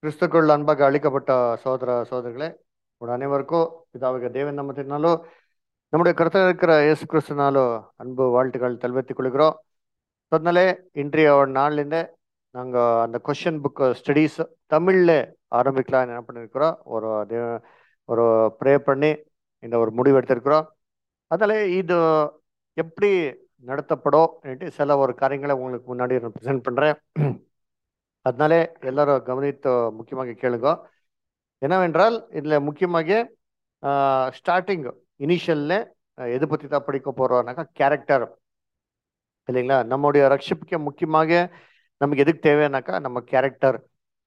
கிறிஸ்துக்குள் அன்பாக அளிக்கப்பட்ட சோதர சோதரிகளே உங்கள் அனைவருக்கும் பிதாவுக்கு தேவன் நாமத்தினாலும் நம்முடைய கருத்தில் இருக்கிற இயேசு கிறிஸ்துனாலும் அன்பு வாழ்த்துக்கள் தெரிவித்துக் கொள்கிறோம் சொன்னாலே இன்றைய நாள்லேருந்து நாங்கள் அந்த கொஷின் புக் ஸ்டடீஸ் தமிழில் ஆரம்பிக்கலாம் என்ன பண்ணியிருக்கிறோம் ஒரு தே- ஒரு ப்ரே பண்ணி இந்த ஒரு முடிவு எடுத்திருக்கிறோம் அதனால இது எப்படி நடத்தப்படும் அப்படின்ட்டு சில ஒரு காரியங்களை உங்களுக்கு முன்னாடி நான் ப்ரெசென்ட் பண்ணுறேன் அதனாலே எல்லாரும் கவனித்து முக்கியமாக கேளுங்க என்னவென்றால் இதில் முக்கியமாக ஸ்டார்டிங் இனிஷியல்ல எது பற்றி தான் படிக்க போகிறோம்னாக்கா கேரக்டர் இல்லைங்களா நம்முடைய ரட்சிப்புக்கு முக்கியமாக நமக்கு எதுக்கு தேவைன்னாக்கா நம்ம கேரக்டர்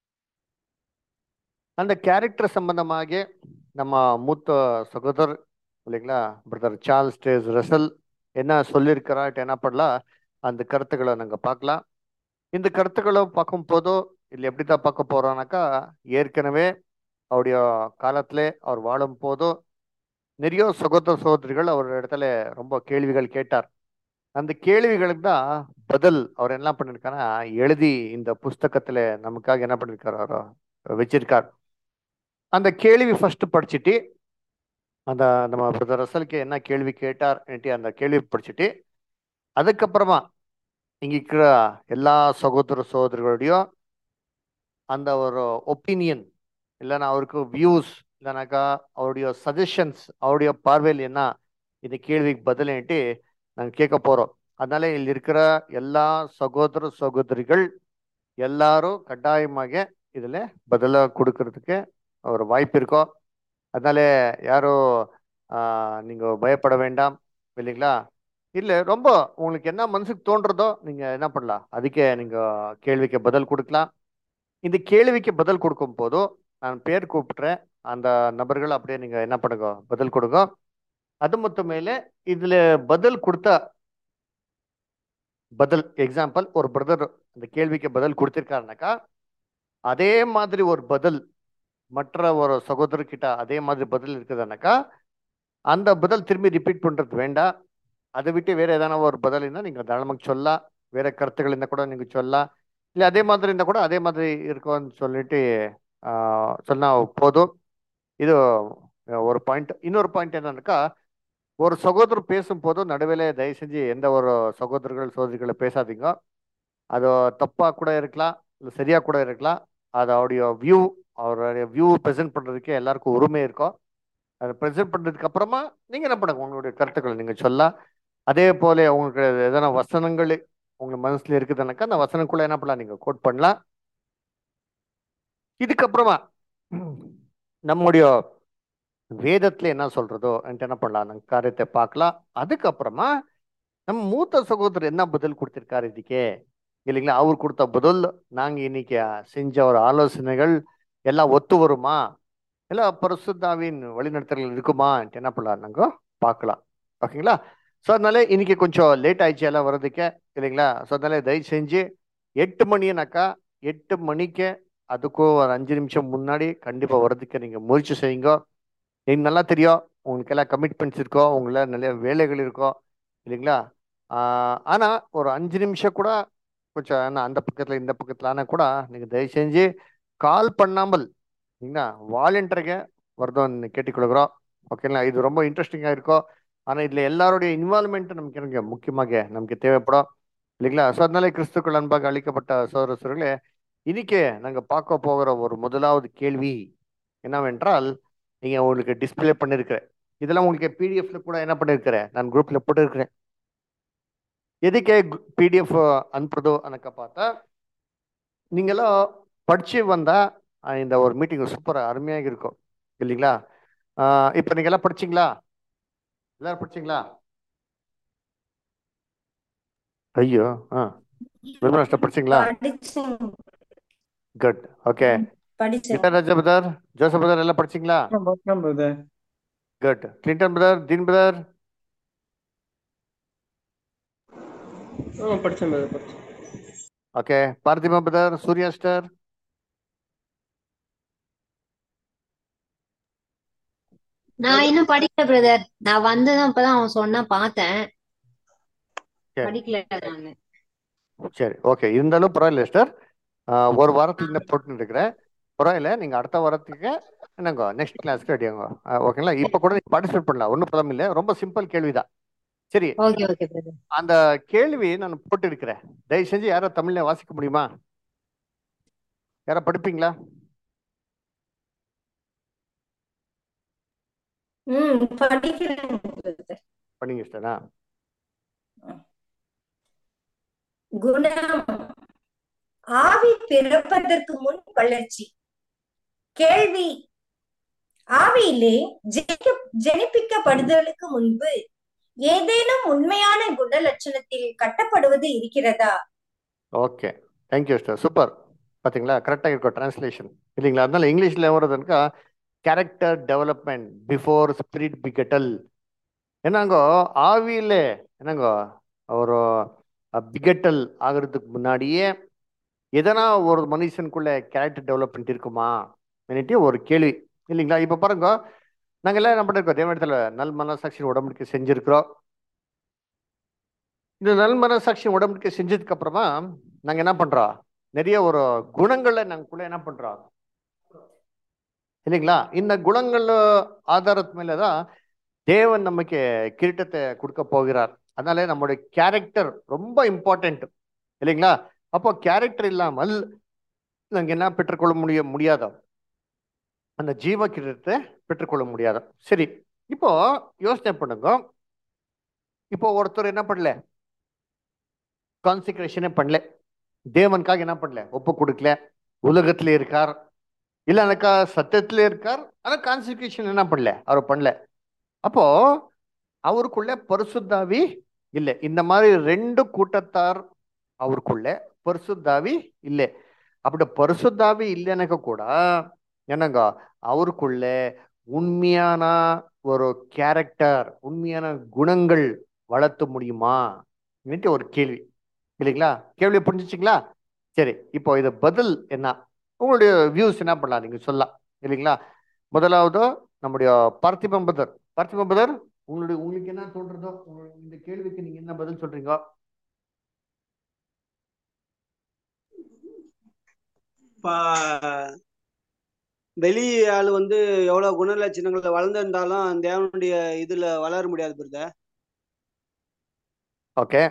அந்த கேரக்டர் சம்பந்தமாக நம்ம மூத்த சகோதரர் இல்லைங்களா பிரதர் சார்ல்ஸ் டேஸ் ரசல் என்ன சொல்லியிருக்கிறாட்டு என்ன பண்ணலாம் அந்த கருத்துக்களை நாங்கள் பார்க்கலாம் இந்த கருத்துக்களை பார்க்கும் போதோ இல்லை எப்படி தான் பார்க்க போறோம்னாக்கா ஏற்கனவே அவருடைய காலத்திலே அவர் வாழும் போதோ நிறைய சகோதர சகோதரிகள் அவர் இடத்துல ரொம்ப கேள்விகள் கேட்டார் அந்த கேள்விகளுக்கு தான் பதில் அவர் என்ன பண்ணிருக்காருன்னா எழுதி இந்த புஸ்தகத்துல நமக்காக என்ன பண்ணிருக்காரு அவர் வச்சிருக்கார் அந்த கேள்வி ஃபர்ஸ்ட் படிச்சுட்டு அந்த நம்ம பிரதர் ரசலுக்கு என்ன கேள்வி கேட்டார் அந்த கேள்வி படிச்சுட்டு அதுக்கப்புறமா இங்க இருக்கிற எல்லா சகோதர சகோதரிகளுடையும் அந்த ஒரு ஒப்பீனியன் இல்லைன்னா அவருக்கு வியூஸ் இல்லைனாக்கா அவருடைய சஜஷன்ஸ் அவருடைய பார்வையில் என்ன இந்த கேள்விக்கு பதிலிட்டு நாங்கள் கேட்க போகிறோம் அதனால இதில் இருக்கிற எல்லா சகோதர சகோதரிகள் எல்லாரும் கட்டாயமாக இதில் பதிலாக கொடுக்கறதுக்கு ஒரு வாய்ப்பு இருக்கோ அதனால யாரும் நீங்கள் பயப்பட வேண்டாம் இல்லைங்களா இல்லை ரொம்ப உங்களுக்கு என்ன மனசுக்கு தோன்றதோ நீங்கள் என்ன பண்ணலாம் அதுக்கே நீங்கள் கேள்விக்கு பதில் கொடுக்கலாம் இந்த கேள்விக்கு பதில் கொடுக்கும் போதும் நான் பேர் கூப்பிட்றேன் அந்த நபர்கள் அப்படியே நீங்கள் என்ன பண்ணுங்க பதில் கொடுங்க அது மட்டும் மேலே இதில் பதில் கொடுத்தா பதில் எக்ஸாம்பிள் ஒரு பிரதர் அந்த கேள்விக்கு பதில் கொடுத்திருக்காருனாக்கா அதே மாதிரி ஒரு பதில் மற்ற ஒரு சகோதரர்கிட்ட அதே மாதிரி பதில் இருக்குதுனாக்கா அந்த பதில் திரும்பி ரிப்பீட் பண்ணுறது வேண்டாம் அதை விட்டு வேற ஏதான ஒரு பதில் இருந்தால் நீங்கள் தாராளமாக சொல்லலாம் வேற கருத்துக்கள் இருந்தால் கூட நீங்கள் சொல்லலாம் இல்லை அதே மாதிரி இருந்தால் கூட அதே மாதிரி இருக்கும்னு சொல்லிட்டு ஆஹ், சொன்னா போதும் இது ஒரு பாயிண்ட் இன்னொரு பாயிண்ட் என்னன்னாக்கா ஒரு சகோதரர் பேசும்போது நடுவில் தயவு செஞ்சு எந்த ஒரு சகோதரர்கள் சகோதரிகளை பேசாதீங்க அது தப்பாக கூட இருக்கலாம் இல்லை சரியாக கூட இருக்கலாம் அது அவருடைய வியூ அவருடைய வியூ ப்ரெசென்ட் பண்ணுறதுக்கு எல்லாருக்கும் உரிமை இருக்கும் அதை ப்ரெசென்ட் பண்ணுறதுக்கு அப்புறமா நீங்கள் என்ன பண்ணுங்க உங்களுடைய கருத்துக்களை நீங்கள் சொல்லலாம் அதே போல உங்களுக்கு எதனா வசனங்கள் உங்க மனசுல இருக்குதுனாக்கா அந்த வசனக்குள்ள என்ன பண்ணலாம் நீங்கள் கோட் பண்ணலாம் இதுக்கப்புறமா நம்முடைய வேதத்துல என்ன சொல்றதோ என்கிட்ட என்ன பண்ணலாம் நம்ம காரியத்தை பார்க்கலாம் அதுக்கப்புறமா நம்ம மூத்த சகோதரர் என்ன பதில் கொடுத்திருக்காரு இதுக்கே இல்லைங்களா அவர் கொடுத்த பதில் நாங்க இன்னைக்கு செஞ்ச ஒரு ஆலோசனைகள் எல்லாம் ஒத்து வருமா எல்லாம் பரிசுத்தாவின் வழிநடத்தல்கள் இருக்குமா என்ன பண்ணலாம் நாங்க பார்க்கலாம் ஓகேங்களா ஸோ அதனால இன்னைக்கு கொஞ்சம் லேட் ஆயிடுச்சு எல்லாம் வர்றதுக்கு இல்லைங்களா ஸோ அதனால தயவு செஞ்சு எட்டு மணினாக்கா எட்டு மணிக்கு அதுக்கும் ஒரு அஞ்சு நிமிஷம் முன்னாடி கண்டிப்பா வர்றதுக்கு நீங்க முயற்சி செய்யுங்க எனக்கு நல்லா தெரியும் உங்களுக்கு எல்லாம் கமிட்மெண்ட்ஸ் இருக்கோ உங்கள நிறைய வேலைகள் இருக்கோ இல்லைங்களா ஆஹ் ஆனா ஒரு அஞ்சு நிமிஷம் கூட கொஞ்சம் ஆனா அந்த பக்கத்துல இந்த பக்கத்துல ஆனா கூட நீங்க தயவு செஞ்சு கால் பண்ணாமல் சரிங்களா வாலண்டியருங்க வருதோன்னு கேட்டுக்கொள்கிறோம் ஓகேங்களா இது ரொம்ப இன்ட்ரெஸ்டிங்கா இருக்கும் ஆனா இதுல எல்லாருடைய இன்வால்மெண்ட் நமக்கு எனக்கு முக்கியமாக நமக்கு தேவைப்படும் இல்லைங்களா ஸோ அதனால கிறிஸ்துக்கள் அன்பாக அளிக்கப்பட்ட சோதர சோதரர்களே இன்னைக்கு நாங்க பார்க்க போகிற ஒரு முதலாவது கேள்வி என்னவென்றால் நீங்க உங்களுக்கு டிஸ்பிளே பண்ணிருக்கிறேன் இதெல்லாம் உங்களுக்கு பிடிஎஃப்ல கூட என்ன பண்ணிருக்கிறேன் நான் குரூப்ல போட்டிருக்கிறேன் எதுக்கே பிடிஎஃப் அனுப்புறதோ அனக்க பார்த்தா நீங்களாம் படிச்சு வந்தா அஹ், இந்த ஒரு மீட்டிங் சூப்பரா அருமையாக இருக்கும் இல்லைங்களா ஆஹ் இப்ப நீங்க எல்லாம் படிச்சீங்களா எல்லாரும் படிச்சீங்களா ஐயோ ஆ விமர்சனம் படிச்சீங்களா படிச்சேன் குட் ஓகே படிச்சேன் Geetha Raja brother Joseph brother எல்லாம் படிச்சீங்களா பக்கம் brother good Clinton brother Deen brother ஆ படிச்சேன் பிரதர் படிச்சேன் ஓகே பார்த்திமா பிரதர் சூர்யா ஸ்டர் நான் இன்னும் படிக்கல பிரதர் நான் வந்ததும் அப்பதான் அவன் சொன்னா பார்த்தேன் சரி படிக்கல நானு சரி ஓகே இருந்தாலும் பரவாயில்ல ஸ்டர் ஒரு வாரத்துல இந்த போட்டு இருக்கிறேன் பரவாயில்ல நீங்க அடுத்த வாரத்துக்கு என்னங்க நெக்ஸ்ட் கிளாஸ்க்கு ரெடியாங்க ஓகேங்களா இப்போ கூட நீங்க பார்ட்டிசிபேட் பண்ணலாம் ஒன்றும் ப்ராப்ளம் இல்லை ரொம்ப சிம்பிள் கேள்விதான் சரி ஓகே ஓகே பிரதர் அந்த கேள்வி நான் போட்டு இருக்கிறேன் தயவு செஞ்சு யாரோ தமிழ்ல வாசிக்க முடியுமா யாரோ படிப்பீங்களா ம் படிக்கிறேன் பிரதர் பண்ணீங்க இஷ்டனா குணம் ஆவி பிறப்பதற்கு முன் வளர்ச்சி கேள்வி ஆவியிலே ஜெனிக்க ஜெனிப்பிக்கப்படுதலுக்கு முன்பு ஏதேனும் உண்மையான குண லட்சணத்தில் கட்டப்படுவது இருக்கிறதா ஓகே தேங்க்யூ சிஸ்டர் சூப்பர் பார்த்தீங்களா கரெக்டாக இருக்கும் டிரான்ஸ்லேஷன் இல்லைங்களா அதனால இங்கிலீஷில் வருதுனாக்கா கேரக்டர் டெவலப்மெண்ட் பிஃபோர் ஸ்பிரிட் பிகட்டல் என்னங்கோ ஆவியிலே என்னங்கோ ஒரு பிகட்டல் ஆகிறதுக்கு முன்னாடியே எதனா ஒரு மனுஷனுக்குள்ள கேரக்டர் டெவலப்மெண்ட் இருக்குமா என்னட்டு ஒரு கேள்வி இல்லைங்களா இப்போ பாருங்க நாங்கள் எல்லாம் என்ன பண்ணிருக்கோம் தேவனிடத்தில் நல் மனசாட்சி உடம்புக்கு செஞ்சிருக்கிறோம் இந்த நல் மனசாட்சி உடம்புக்கு செஞ்சதுக்கு அப்புறமா நாங்கள் என்ன பண்றோம் நிறைய ஒரு குணங்களை நாங்களுக்குள்ள என்ன பண்றோம் இல்லைங்களா இந்த குணங்கள் ஆதாரத்து மேலே தான் தேவன் நமக்கு கிரீட்டத்தை கொடுக்க போகிறார் அதனால நம்மளுடைய கேரக்டர் ரொம்ப இம்பார்ட்டன்ட் இல்லைங்களா அப்போ கேரக்டர் இல்லாமல் நாங்கள் என்ன பெற்றுக்கொள்ள முடிய முடியாத அந்த ஜீவ கிரீடத்தை பெற்றுக்கொள்ள முடியாத சரி இப்போ யோசனை பண்ணுங்க இப்போ ஒருத்தர் என்ன பண்ணல கான்சிக்ரேஷனே பண்ணல தேவனுக்காக என்ன பண்ணல ஒப்பு கொடுக்கல உலகத்துல இருக்கார் இல்லைனாக்கா சத்தியத்துல இருக்கார் ஆனா கான்சிக்ரேஷன் என்ன பண்ணல அவர் பண்ணல அப்போ அவருக்குள்ள பரிசுத்தாவி இல்லை இந்த மாதிரி ரெண்டு கூட்டத்தார் அவருக்குள்ள பரிசுத்தாவி இல்லை அப்படி பரிசுத்தாவி இல்லைனாக்க கூட என்னங்க அவருக்குள்ள உண்மையான ஒரு கேரக்டர் உண்மையான குணங்கள் வளர்த்த முடியுமா ஒரு கேள்வி இல்லைங்களா கேள்வி புரிஞ்சிச்சிங்களா சரி இப்போ இது பதில் என்ன உங்களுடைய வியூஸ் என்ன பண்ணலாம் நீங்க சொல்லலாம் இல்லைங்களா முதலாவது நம்முடைய பார்த்திபம் பதர் பார்த்திபம் பதர் உங்களுடைய உங்களுக்கு என்ன தோன்றதோ உங்களுக்கு இந்த கேள்விக்கு நீங்க என்ன பதில் சொல்றீங்க வெளி ஆள் வந்து எவ்வளவு குணலட்சணங்கள்ல வளர்ந்திருந்தாலும் தேவனுடைய இதுல வளர முடியாது பிரதர் ஓகே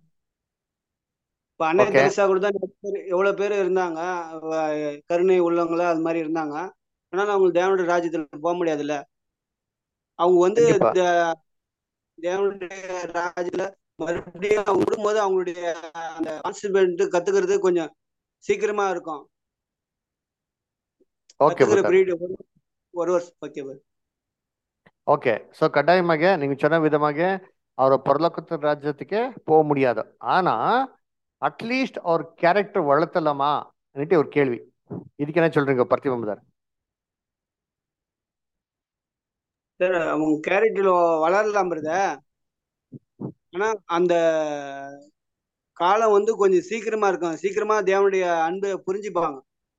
இப்ப அன்னை Okay. தெரசா கூட தான் எவ்வளவு பேர் இருந்தாங்க அவ- கருணை உள்ளவங்கள அது மாதிரி இருந்தாங்க ஆனாலும் அவங்க தேவனுடைய ராஜ்யத்துல போக முடியாதுல்ல அவங்க வந்து கண்டிப்பா. தே- தேவனுடைய ராஜ்யத்துல மறுபடியும் அவங்க விடும்போது அவங்களுடைய அந்த கான்செப்ட் கத்துக்கிறது கொஞ்சம் சீக்கிரமா இருக்கும் ஓகே கத்துக்கிற பிரதர் பீரியட் ஒரு வருஷம் ஓகே ஓகே ஸோ கட்டாயமாக நீங்க சொன்ன விதமாக அவர் பரலோகத்து ராஜ்யத்துக்கே போக முடியாது ஆனா அட்லீஸ்ட் அவர் கேரக்டர் வளர்த்தலாமா ஒரு கேள்வி இதுக்கு என்ன சொல்றீங்க பார்த்திபம் சார் சார் அவங்க கேரக்டர் வளரலாம் பிரதர் ஆனா அந்த காலம் வந்து கொஞ்சம் சீக்கிரமா இருக்கும் சீக்கிரமா தேவனுடைய அன்பை புரிஞ்சுப்பாங்க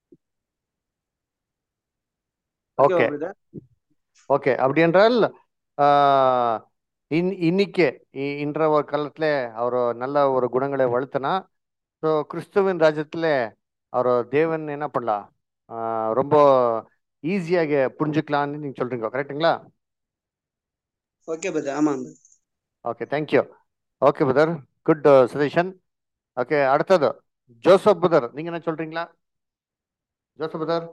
ஓகேவா ஓகே பிரதர் ஓகே அப்படி என்றால் ஆஹ், இன் இன்னைக்கு இ- இன்ற ஒரு காலத்துல அவர் நல்ல ஒரு குணங்களை வளர்த்தனா ஸோ கிறிஸ்துவின் ராஜ்யத்துல அவர் தேவன் என்ன பண்ணலாம் ஆஹ், ரொம்ப ஈஸியாக புரிஞ்சுக்கலாம்னு நீங்க சொல்றீங்க கரெக்ட்டுங்களா ஓகே பிரதர் ஆமா okay thank you okay brother good suggestion okay அடுத்தது ஜோசப் புதர் நீங்க என்ன சொல்றீங்களா ஜோசப் புதர்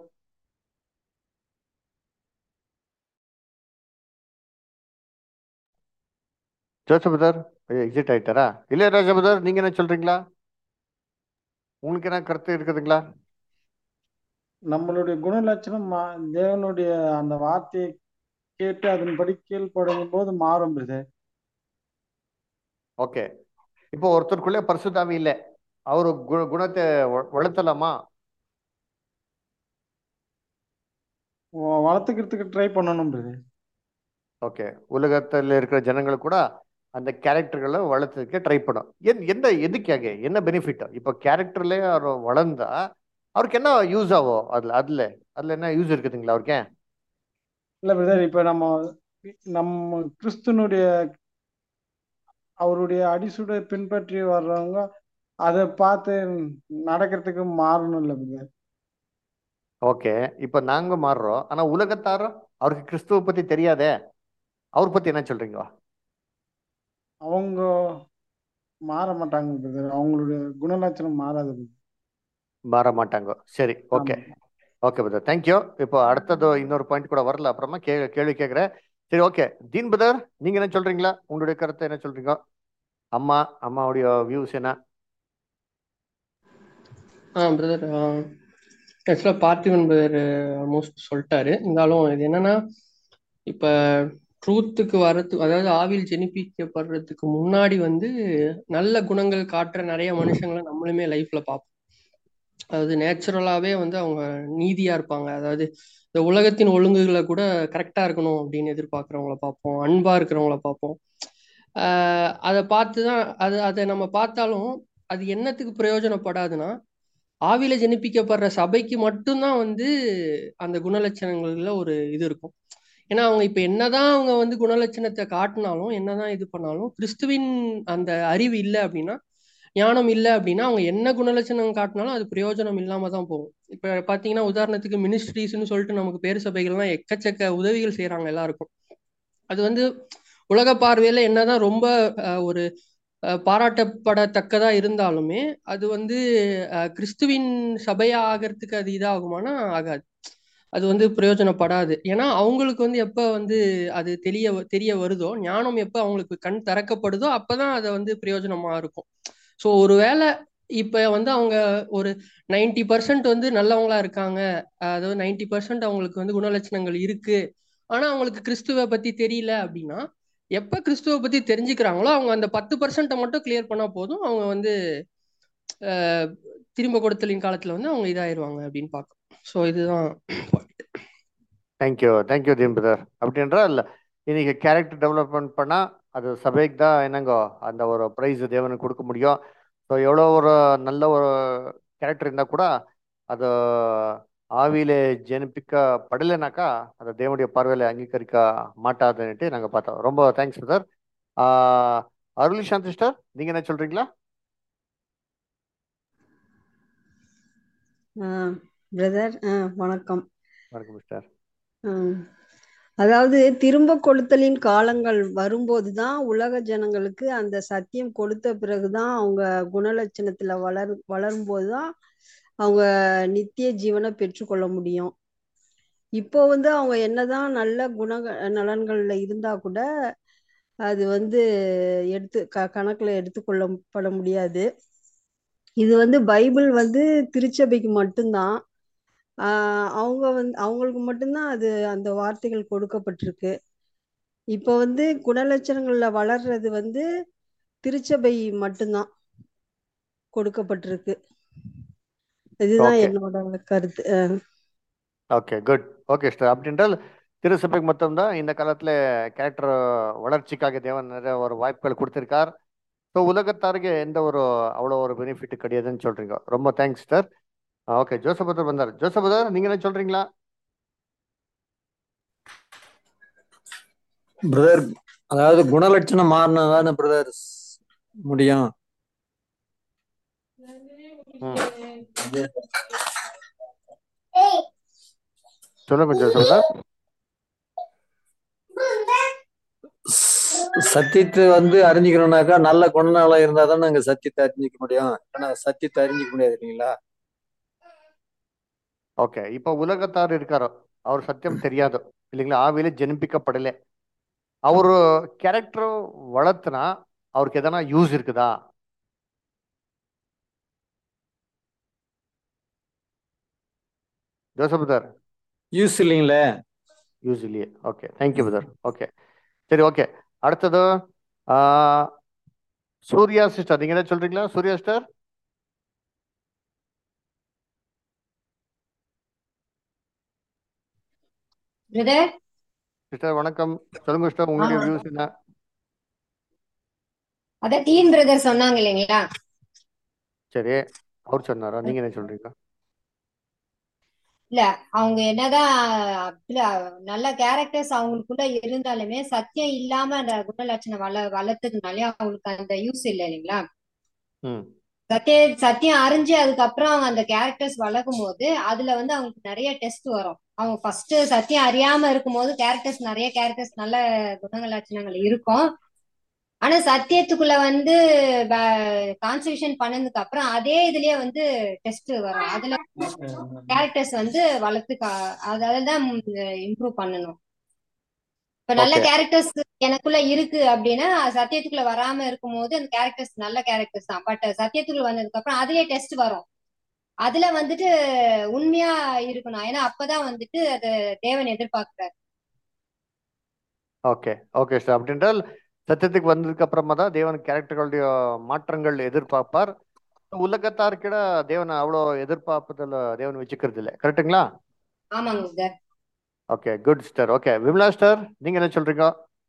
ஜோசப் புதர் எக்ஸிட் ஆயிட்டாரா இல்ல ராஜா புதர் நீங்க என்ன சொல்றீங்களா உங்களுக்கு என்ன கருத்து இருக்குதுங்களா நம்மளுடைய குணலட்சணம் மா- தேவனுடைய அந்த வார்த்தையை கேட்டு அதன்படி கீழ்ப்படங்கும் போது மாறும் பிரதர் ஓகே இப்போ ஒருத்தருக்குள்ளே பரிசுத்தாவி இல்லை அவரு கு- குணத்தை வ- வளர்த்தலாமா வளர்த்துக்கிறதுக்கு ட்ரை பண்ணணும் பிரதர் ஓகே உலகத்தில் இருக்கிற ஜனங்கள் கூட அந்த கேரக்டர்களை வளர்த்ததுக்கு ட்ரை பண்ணும் என் எந்த எதுக்காக என்ன பெனிஃபிட் இப்போ கேரக்டர்ல அவர் வளர்ந்தா அவருக்கு என்ன யூஸ் ஆகும் அதுல அதுல அதுல என்ன யூஸ் இருக்குதுங்களா அவருக்கு இல்ல பிரதர் இப்ப நம்ம நம்ம கிறிஸ்துனுடைய அவருடைய அடிசுட பின்பற்றி வர்றவங்க அதை பார்த்து நடக்கிறதுக்கு மாறணும் இல்ல பிரதர் ஓகே இப்போ நாங்க மாறுறோம் ஆனா உலகத்தாரோ அவருக்கு கிறிஸ்துவ பத்தி தெரியாதே அவர் பத்தி என்ன சொல்றீங்க அவங்க மாற மாட்டாங்க பிரதர் அவங்களுடைய குணலட்சணம் மாறாது brother. மாற மாட்டாங்க சரி ஓகே ஆமா. ஓகே பிரதர் தேங்க்யூ இப்போ அடுத்தது இன்னொரு பாயிண்ட் கூட வரல அப்புறமா கே கேள்வி கேட்குறேன் சரி ஓகே தீன் பிரதர் நீங்க என்ன சொல்றீங்களா உங்களுடைய கருத்தை என்ன சொல்றீங்க அம்மா அம்மாவுடைய வியூஸ் என்ன ஆ பிரதர் ஆக்சுவலாக பார்த்திபன் பிரதர் ஆல்மோஸ்ட் சொல்லிட்டாரு இருந்தாலும் இது என்னன்னா இப்போ ட்ரூத்துக்கு வரது அதாவது ஆவியில் ஜெனிப்பிக்கப்படுறதுக்கு முன்னாடி வந்து நல்ல குணங்கள் காட்டுற நிறைய மனுஷங்களை நம்மளுமே லைஃப்ல பார்ப்போம் அதாவது நேச்சுரலாவே வந்து அவங்க நீதியா இருப்பாங்க அதாவது இந்த உலகத்தின் ஒழுங்குகளை கூட கரெக்டா இருக்கணும் அப்படின்னு எதிர்பார்க்கறவங்கள பார்ப்போம் அன்பா இருக்கிறவங்கள பார்ப்போம் ஆஹ் அதை பார்த்து தான் அது அதை நம்ம பார்த்தாலும் அது என்னத்துக்கு பிரயோஜனப்படாதுன்னா ஆவியில ஜெனிப்பிக்கப்படுற சபைக்கு மட்டும்தான் வந்து அந்த குணலட்சணங்கள்ல ஒரு இது இருக்கும் ஏன்னா அவங்க இப்ப என்னதான் அவங்க வந்து குணலட்சணத்தை காட்டினாலும் என்னதான் இது பண்ணாலும் கிறிஸ்துவின் அந்த அறிவு இல்லை அப்படின்னா ஞானம் இல்லை அப்படின்னா அவங்க என்ன குணலட்சணம் காட்டினாலும் அது பிரயோஜனம் இல்லாம தான் போகும் இப்ப பாத்தீங்கன்னா உதாரணத்துக்கு மினிஸ்ட்ரிஸ்னு சொல்லிட்டு நமக்கு பேர் சபைகள்லாம் எக்கச்சக்க உதவிகள் செய்யறாங்க எல்லாருக்கும் அது வந்து உலக பார்வையில என்னதான் ரொம்ப அஹ், ஒரு அஹ், பாராட்டப்படத்தக்கதா இருந்தாலுமே அது வந்து அஹ், கிறிஸ்துவின் சபையா ஆகிறதுக்கு அது இதாகுமானா ஆகாது அது வந்து பிரயோஜனப்படாது ஏன்னா அவங்களுக்கு வந்து எப்ப வந்து அது தெரிய தெரிய வருதோ ஞானம் எப்ப அவங்களுக்கு கண் திறக்கப்படுதோ அப்பதான் அதை வந்து பிரயோஜனமா இருக்கும் ஸோ ஒருவேளை இப்ப வந்து அவங்க ஒரு நைன்டி பர்சன்ட் வந்து நல்லவங்களா இருக்காங்க அதாவது நைன்டி பர்சன்ட் அவங்களுக்கு வந்து குணலட்சணங்கள் இருக்கு ஆனா அவங்களுக்கு கிறிஸ்துவ பத்தி தெரியல அப்படின்னா எப்ப கிறிஸ்துவ பத்தி தெரிஞ்சுக்கிறாங்களோ அவங்க அந்த பத்து பர்சன்ட்டை மட்டும் கிளியர் பண்ணா போதும் அவங்க வந்து அஹ், திரும்ப கொடுத்தலின் காலத்துல வந்து அவங்க இதாயிருவாங்க அப்படின்னு பார்க்கணும் ஸோ இதுதான் point. Thank you thank you Deen brother அப்படின்றா இல்லை இன்னைக்கு கேரக்டர் டெவலப்மெண்ட் பண்ணால் அது சபைக்கு தான் என்னங்கோ அந்த ஒரு ப்ரைஸ் தேவனுக்கு கொடுக்க முடியும் ஸோ எவ்வளோ ஒரு நல்ல ஒரு கேரக்டர் இருந்தால் கூட அது ஆவியிலே ஜெனிப்பிக்கப்படலைனாக்கா அந்த தேவனுடைய பார்வையில் அங்கீகரிக்க மாட்டாதுன்னுட்டு நாங்கள் பார்த்தோம் ரொம்ப தேங்க்ஸ் பிரதர் அருளி சாந்தி சிஸ்டர் நீங்கள் என்ன சொல்கிறீங்களா பிரதர் வணக்கம் வணக்கம் மிஸ்டர் ஆஹ் அதாவது திரும்ப கொளுத்தலின் காலங்கள் வரும்போதுதான் உலக ஜனங்களுக்கு அந்த சத்தியம் கொடுத்த பிறகுதான் அவங்க குணலட்சணத்துல வளர் வளரும்போதுதான் அவங்க நித்திய ஜீவனை பெற்றுக்கொள்ள முடியும் இப்போ வந்து அவங்க என்னதான் நல்ல குண நலன்கள்ல இருந்தா கூட அது வந்து எடுத்து க கணக்குல எடுத்துக்கொள்ளப்பட முடியாது இது வந்து பைபிள் வந்து திருச்சபைக்கு மட்டும்தான் ஆஹ் அவங்க வந்து அவங்களுக்கு மட்டும்தான் அது அந்த வார்த்தைகள் கொடுக்கப்பட்டிருக்கு இப்போ வந்து குணலட்சணங்கள்ல வளர்றது வந்து திருச்சபை மட்டும்தான் கொடுக்கப்பட்டிருக்கு இதுதான் ஓகே என்னோட கருத்து அஹ் ஓகே குட் ஓகே சிஸ்டர் அப்படின்றால் திருசபைக்கு மொத்தம்தான் இந்த காலத்தில் கேரக்டர் வளர்ச்சிக்காக தேவன் நிறைய ஒரு வாய்ப்புகள் கொடுத்திருக்கார் ஸோ உலகத்தாருக்கு எந்த ஒரு அவ்வளோ ஒரு பெனிஃபிட் கிடையாதுன்னு சொல்றீங்க ரொம்ப தேங்க்ஸ் சிஸ்டர் ஓகே ஜோசபதர் வந்தார் ஜோசபதர் நீங்க என்ன சொல்றீங்களா பிரதர் அதாவது குணலட்சணம் மாறினா தானே பிரதர் முடியும் ம் சொல்லுங்க ஜோசபதர் ஸ்- சத்தியத்தை வந்து அறிஞ்சிக்கணும்னாக்கா நல்ல குணநலம் இருந்தா தான் நாங்க சத்தியத்தை அறிஞ்சிக்க முடியும் ஏன்னா சத்தியத்தை அறிஞ்சிக்க முடியாது இல்லைங்களா ஓகே இப்போ உலகத்தார் இருக்காரோ அவர் சத்தியம் தெரியாது இல்லைங்களா ஆவியில ஜெனிப்பிக்கப்படலை அவரு கேரக்டர் வளர்த்துனா அவருக்கு எதனா யூஸ் இருக்குதா ஜோசபதர் யூஸ் இல்லைங்களே யூஸ் இல்லையே ஓகே தேங்க்யூ பிரதர் ஓகே சரி ஓகே அடுத்தது ஆ, சூர்யா சிஸ்டர் நீங்க என்ன சொல்றீங்களா சூர்யா சிஸ்டர் பிரதர் சிஸ்டர் வணக்கம் சொல்லுங்க சிஸ்டர் உங்களுடைய வியூஸ் என்ன அதான் டீன் பிரதர் சொன்னாங்க இல்லைங்களா சரி அவர் சொன்னாரா நீங்க என்ன சொல்றீங்க இல்ல அவங்க என்னதான் இல்ல நல்ல கேரக்டர்ஸ் அவங்களுக்குள்ள இருந்தாலுமே சத்தியம் இல்லாம அந்த குணலட்சணம் வள வளர்த்ததுனாலே அவங்களுக்கு அந்த யூஸ் இல்லை இல்லைங்களா ம் சத்திய சத்தியம் அறிஞ்சு அதுக்கப்புறம் அவங்க அந்த கேரக்டர்ஸ் வளர்க்கும் போது அதுல வந்து அவங்களுக்கு நிறைய டெஸ்ட் வரும் அவங்க ஃபர்ஸ்ட் சத்தியம் அறியாம இருக்கும்போது கேரக்டர்ஸ் நிறைய கேரக்டர்ஸ் நல்ல குணங்கள் லட்சணங்கள் இருக்கும் ஆனா சத்தியத்துக்குள்ள வந்து கான்சன்ட்ரேஷன் பண்ணதுக்கு அப்புறம் அதே இதுலயே வந்து டெஸ்ட் வரும் அதுல கேரக்டர்ஸ் வந்து வளர்த்து கா- அதால தான் இம்ப்ரூவ் பண்ணணும் இப்ப நல்ல ஓகே கேரக்டர்ஸ் எனக்குள்ள இருக்கு அப்படின்னா சத்தியத்துக்குள்ள வராம இருக்கும்போது அந்த கேரக்டர்ஸ் நல்ல கேரக்டர்ஸ் தான் பட் சத்தியத்துக்குள்ள வந்ததுக்கு அப்புறம் அதுலயே டெஸ்ட் வரும் அதுல வந்துட்டு உண்மையா இருக்கணும் ஏன்னா அப்பதான் வந்துட்டு அது தேவன் எதிர்பார்க்கிறாரு ஓகே ஓகே சார் அப்படின்றால் சத்தியத்துக்கு வந்ததுக்கு அப்புறமா தான் தேவன் கேரக்டர்களுடைய மாற்றங்கள் எதிர்பார்ப்பார் உலகத்தார்கிட தேவன் அவ்வளோ எதிர்பார்ப்பதில் தேவன் வச்சுக்கிறது இல்லை கரெக்ட்டுங்களா ஆமாங்க sir okay good sister okay Vimala sister நீங்க என்ன சொல்றீங்க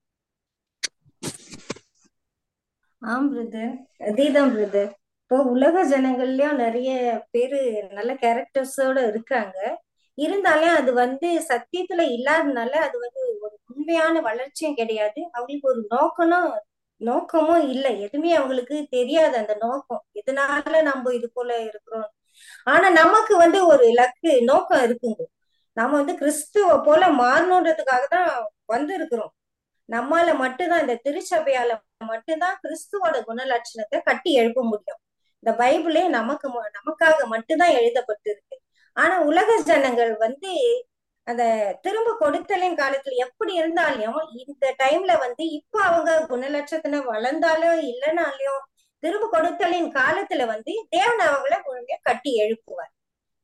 ஆம் பிரதர் அதேதான் பிரதர் இப்போ உலக ஜனங்கள்லயும் நிறைய பேரு நல்ல கேரக்டர்ஸோட இருக்காங்க இருந்தாலும் அது வந்து சத்தியத்துல இல்லாதனால அது வந்து ஒரு உண்மையான வளர்ச்சியும் கிடையாது அவங்களுக்கு ஒரு நோக்கமும் நோக்கமும் இல்லை எதுவுமே அவங்களுக்கு தெரியாது அந்த நோக்கம் எதனால நம்ம இது போல இருக்கிறோம் ஆனா நமக்கு வந்து ஒரு இலக்கு நோக்கம் இருக்குங்க நம்ம வந்து கிறிஸ்துவ போல மாறணுன்றதுக்காக தான் வந்திருக்கிறோம் நம்மால மட்டும்தான் இந்த திருச்சபையால மட்டும்தான் கிறிஸ்துவோட குணலட்சணத்தை கட்டி எழுப்ப முடியும் இந்த பைபிளே நமக்கு ம- நமக்காக மட்டும்தான் எழுதப்பட்டிருக்கு ஆனா உலக ஜனங்கள் வந்து அந்த திரும்ப கொடுத்தலின் காலத்துல எப்படி இருந்தாலும் இந்த டைம்ல வந்து இப்ப அவங்க குணலட்சணத்துல வளர்ந்தாலும் இல்லைனாலும் திரும்ப கொடுத்தலின் காலத்துல வந்து தேவன் அவங்கள முழுமையா கட்டி எழுப்புவார்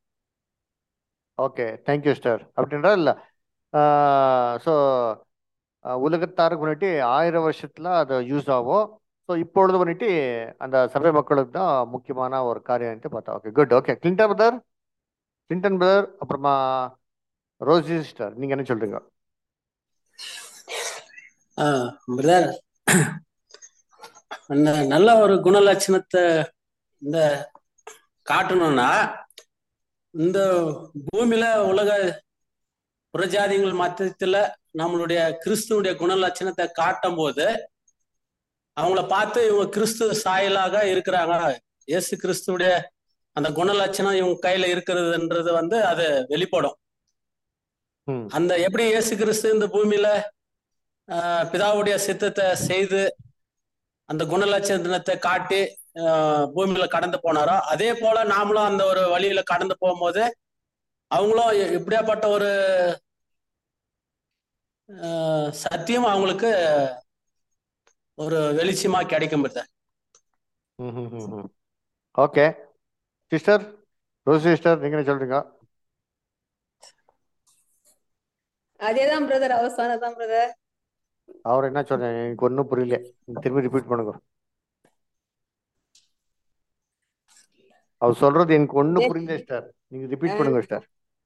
ஓகே தேங்க்யூ ஸ்டார் அப்படின்றா இல்லை ஸோ உலகத்தாருக்கு முன்னாடி ஆயிரம் வருஷத்துல அது யூஸ் ஆகும் ஸோ இப்பொழுது வந்துட்டு அந்த சபை மக்களுக்கு தான் முக்கியமான ஒரு காரியம்ட்டு பார்த்தா okay good okay Clinton brother Clinton brother அப்புறமா ரோசி சிஸ்டர் நீங்க என்ன சொல்றீங்க பிரதர் அந்த நல்ல ஒரு குணலட்சணத்தை இந்த காட்டணும்னா இந்த பூமியில உலக புறஜாதிகள் மத்தியத்துல நம்மளுடைய கிறிஸ்துவனுடைய குணலட்சணத்தை காட்டும் போது அவங்கள பார்த்து இவங்க கிறிஸ்து சாயலாக இருக்கிறாங்க இயேசு கிறிஸ்துவுடைய அந்த குணலட்சணம் இவங்க கையில இருக்கிறதுன்றது வந்து அது வெளிப்படும் ம் அந்த எப்படி இயேசு கிறிஸ்து இந்த பூமியில ஆஹ், பிதாவுடைய சித்தத்தை செய்து அந்த குணலட்சணத்தை காட்டி ஆஹ், பூமியில கடந்து போனாரோ அதே போல நாமளும் அந்த ஒரு வழியில கடந்து போகும்போது அவங்களும் எ- எப்படியாப்பட்ட ஒரு ஆஹ், சத்தியம் அவங்களுக்கு ஒரு வெளிச்சமா கிடைக்கும் brother okay sister Rosie sister நீங்க என்ன சொல்றீங்க அதேதான் பிரதர் அவர் சொன்னதான் பிரதர் அவர் என்ன சொல்றேன் எனக்கு ஒன்றும் புரியல நீங்க திரும்பி ரிப்பீட் பண்ணுங்க அவர் சொல்றது எனக்கு ஒன்றும் புரியல சிஸ்டர் நீங்க ரிப்பீட் பண்ணுங்க சிஸ்டர்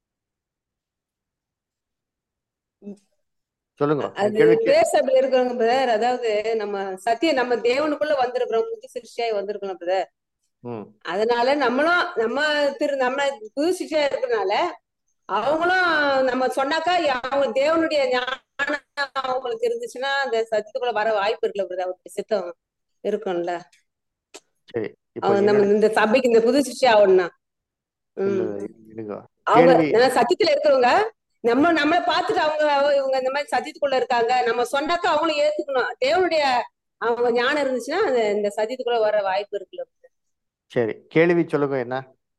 சொல்லுங்க என் அது கேள்வி கே- பேர் சபையில இருக்கிறவங்க பிரதர் அதாவது நம்ம சத்தியம் நம்ம தேவனுக்குள்ள வந்திருக்கிறோம் புது சிருஷ்டியாய் வந்திருக்கிறோம் பிரதர் ம் அதனால நம்மளும் நம்ம திரு நம்ம புது சிருஷ்டியா இருக்கிறனால அவங்களும் நம்ம சொன்னாக்கா அவங்க தேவனுடைய ஞானம் அவங்களுக்கு இருந்துச்சுன்னா அந்த சத்தியத்துக்குள்ள வர வாய்ப்பு இருக்குல்ல பிரதர் அவருடைய சித்தம் இருக்கும்ல சரி இப்போ அவங்க நம்ம என்ன இந்த சபைக்கு இந்த புது சிருஷ்டி ஆகணும்னா இல்ல உம் இருங்க அவங்க கேள்வி நான் சத்தியத்துல இருக்கிறவங்க நம்ம நம்மளை பார்த்துட்டு அவங்க இவங்க இந்த மாதிரி சத்தியத்துக்குள்ள இருக்காங்க நம்ம சொன்னாக்கா அவங்களும் ஏத்துக்கணும் தேவனுடைய அவங்க ஞானம் இருந்துச்சுன்னா அந்த இந்த சத்தியத்துக்குள்ள வர வாய்ப்பு இருக்குல்ல சரி கேள்வி சொல்லுங்க என்ன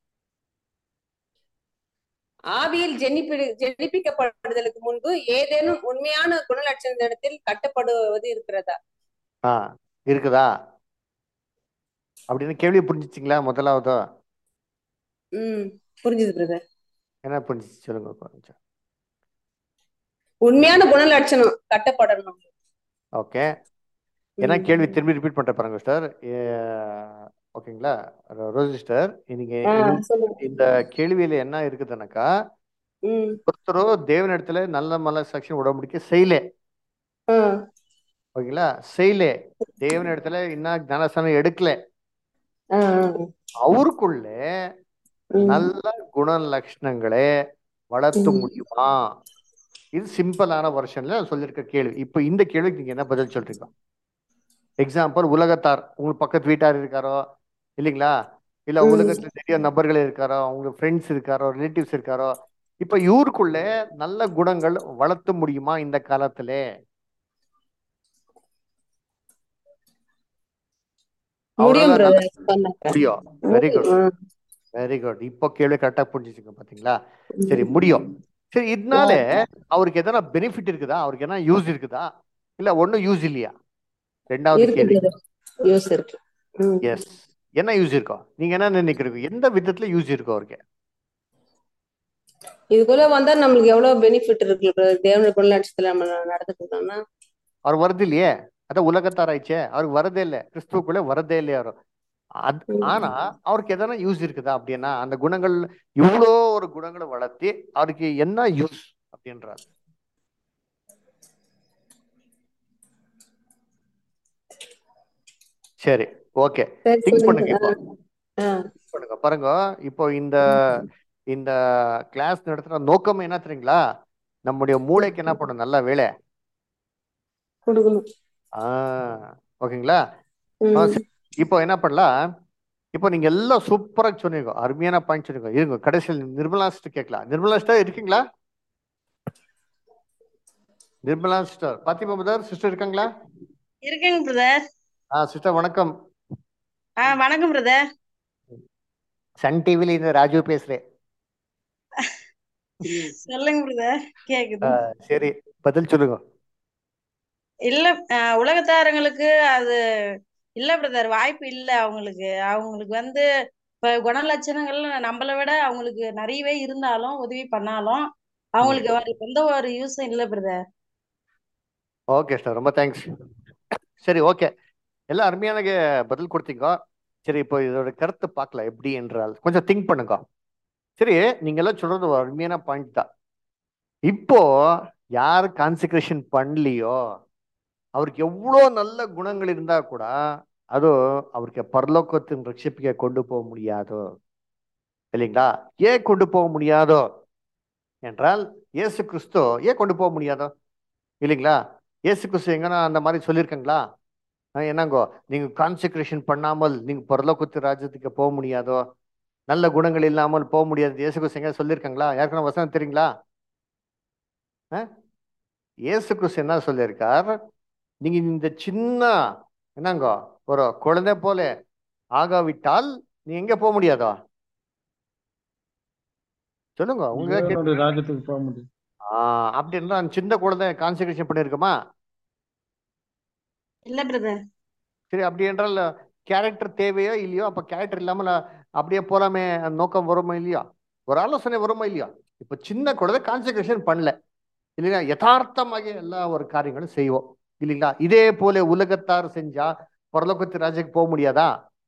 ஆவியில் ஜெனிப்பி ஜெனிப்பிக்கப்படுதலுக்கு முன்பு ஏதேனும் உண்மையான குணலட்சணத்தில் கட்டப்படுவது இருக்கிறதா ஆ இருக்குதா அப்படின்னு கேள்வி புரிஞ்சிச்சிங்களா முதலாவதா உம் புரிஞ்சுது பிரதர் என்ன புரிஞ்சிச்சு சொல்லுங்க கொஞ்சம் உண்மையான குணலட்சணம் கட்டப்படணும் ஓகே ஏன்னா உம் கேள்வி திரும்பி ரிப்பீட் பண்ணிட்டு பாருங்க சிஸ்டர் ஓகேங்களா ரோஸ் சிஸ்டர் இன்னைக்கு ஆஹ் இந்த சொல்லுங்க இந்த கேள்வியில என்ன இருக்குதுன்னாக்கா உம் ஒருத்தரோ தேவனிடத்துல நல்ல மல செக்ஷன் உடம்படிக்கை செய்யல ஆஹ் ஓகேங்களா செய்யல தேவனிடத்துல இன்னும் ஞானஸ்தானம் எடுக்கல ஆஹ் அவருக்குள்ள உம் நல்ல குண லட்சணங்களை வளர்த்து உம் முடியுமா இது சிம்பிளான வருஷன்ல சொல்லியிருக்க கேள்வி இப்போ இந்த கேள்விக்கு நீங்க என்ன பதில் சொல்றீங்க எக்ஸாம்பிள் உலகத்தார் உங்களுக்கு பக்கத்து வீட்டார் இருக்காரோ இல்லைங்களா இல்ல ம் உலகத்துல நிறைய நபர்கள் இருக்காரோ அவங்க ஃப்ரெண்ட்ஸ் இருக்காரோ ரிலேட்டிவ்ஸ் இருக்காரோ இப்ப இவருக்குள்ள நல்ல குணங்கள் வளர்த்த முடியுமா இந்த காலத்துல முடியும் அவரால நல்ல பிரதர் சொன்னாக்க முடியும் வெரி குட் முடியும் வெரி குட் இப்போ கேள்வி கரெக்டா புரிஞ்சுச்சுங்க பாத்தீங்களா சரி ம். முடியும் சரி இதனால ஆ. அவருக்கு எதனா பெனிஃபிட் இருக்குதா அவருக்கு என்ன யூஸ் இருக்குதா இல்ல ஒன்னும் யூஸ் இல்லையா ரெண்டாவது இருக்கு கேள்வி பிரதர் யூஸ் இருக்கு ம். எஸ் என்ன யூஸ் இருக்கும் நீங்க என்ன நினைக்கிறீங்க எந்த விதத்துல யூஸ் இருக்கும் அவருக்கு இதுக்குள்ள வந்தா நம்மளுக்கு எவ்வளவு பெனிஃபிட் இருக்கு brother. தேவனுடைய பொருளாட்சத்துல நம்ம நடந்துட்டு இருக்கோம்னா அவர் வருது இல்லையே அதான் உலகத்தாராய்ச்சே அவருக்கு வரதே இல்லை கிறிஸ்துவுக்குள்ளே வரதே இல்லையா அவர் அது ம். ஆனா அவருக்கு எதனா யூஸ் இருக்குதா அப்படின்னா அந்த குணங்கள் இவ்வளோ ஒரு குணங்களை வளர்த்தி அவருக்கு என்ன யூஸ் அப்படின்றார் சரி ஓகே சரி திங்க் பண்ணுங்க சொல்லுங்க இப்போ ஆ. ஆ. think பண்ணுங்க பாருங்க இப்போ இந்த இந்த கிளாஸ் நடத்துற நோக்கம் என்ன தெரியுங்களா நம்முடைய மூளைக்கு என்ன பண்ணும் நல்ல வேலை கொடுக்கணும் ஆ ஓகேங்களா ஆ, ம். சரி. இப்போ என்ன பண்ணலாம் இப்போ நீங்க எல்லாம் சூப்பரா சொன்னீங்க அருமையான பாயிண்ட் சொன்னீங்க இருங்க கடைசியில் நிர்மலா சிஸ்டர் கேட்கலாம் நிர்மலா சிஸ்டர் இருக்கீங்களா Nirmala sister Fathima brother sister இருக்காங்களா இருக்கேங்க பிரதர் ஆ சிஸ்டர் வணக்கம் ஆ வணக்கம் பிரதர் சன் டிவில இந்த ராஜு பேசுறேன் சொல்லுங்க பிரதர் கேக்குது ஆ, சரி பதில் சொல்லுங்க இல்ல ஆ, உலகத்தாரங்களுக்கு அது இல்ல பிரதர் வாய்ப்பு இல்ல அவங்களுக்கு அவங்களுக்கு வந்து இப்ப குணலட்சணங்கள் நம்மளை விட அவங்களுக்கு நிறையவே இருந்தாலும் உதவி பண்ணாலும் ம் அவங்களுக்கு அவங்களுக்கு எந்த ஒரு யூஸும் இல்ல பிரதர் ஓகே சார் ரொம்ப தேங்க்ஸ் சரி ஓகே எல்லாம் அருமையான கே- பதில் கொடுத்தீங்க சரி இப்போ இதோட கருத்து பார்க்கலாம் எப்படி என்றால் கொஞ்சம் திங்க் பண்ணுங்க சரி நீங்க எல்லாம் சொல்றது ஒரு அருமையான பாயிண்ட் தான் இப்போ யார் கான்சென்ட்ரேஷன் பண்ணலையோ அவருக்கு எவ்வளோ நல்ல குணங்கள் இருந்தா கூட அது அவருக்கு பரலோகத்தின் ரட்சிப்புக்கு கொண்டு போக முடியாதோ இல்லைங்களா ஏன் கொண்டு போக முடியாதோ என்றால் இயேசு கிறிஸ்து ஏன் கொண்டு போக முடியாதோ இல்லைங்களா இயேசு கிறிஸ்து எங்கன்னா அந்த மாதிரி சொல்லியிருக்காங்களா அஹ் என்னங்கோ நீங்க கான்சென்ட்ரேஷன் பண்ணாமல் நீங்க பரலோகத்து ராஜ்யத்துக்கு போக முடியாதோ நல்ல குணங்கள் இல்லாமல் போக முடியாது இயேசு கிறிஸ்து எங்க சொல்லியிருக்காங்களா யாருக்கான வசனம் தெரியுங்களா அஹ்? இயேசு கிறிஸ்து என்ன சொல்லியிருக்கார் நீங்க இந்த சின்ன என்னங்கோ ஒரு குழந்தை போல ஆகாவிட்டால் நீ எங்க போக முடியாதோ சொல்லுங்க உங்க தேவனுடைய ராஜ்யத்துக்கு போக முடியும் ஆஹ் அப்படி இருந்தா அந்த சின்ன குழந்தை கான்சென்ட்ரேஷன் பண்ணிருக்குமா இல்ல பிரதர் சரி அப்படி என்றால் கேரக்டர் தேவையோ இல்லையோ அப்ப கேரக்டர் இல்லாம நான் அப்படியே போலாமே அந்த நோக்கம் வருமா இல்லையா ஒரு ஆலோசனை வருமா இல்லையா இப்ப சின்ன குழந்தை கான்சென்ட்ரேஷன் பண்ணல இல்லைங்களா யதார்த்தமாக எல்லா ஒரு காரியங்களும் செய்வோம் இல்லைங்களா இதே போல உலகத்தார் செஞ்சா பரலோகத்து ராஜ்யத்துக்கு போக முடியாதா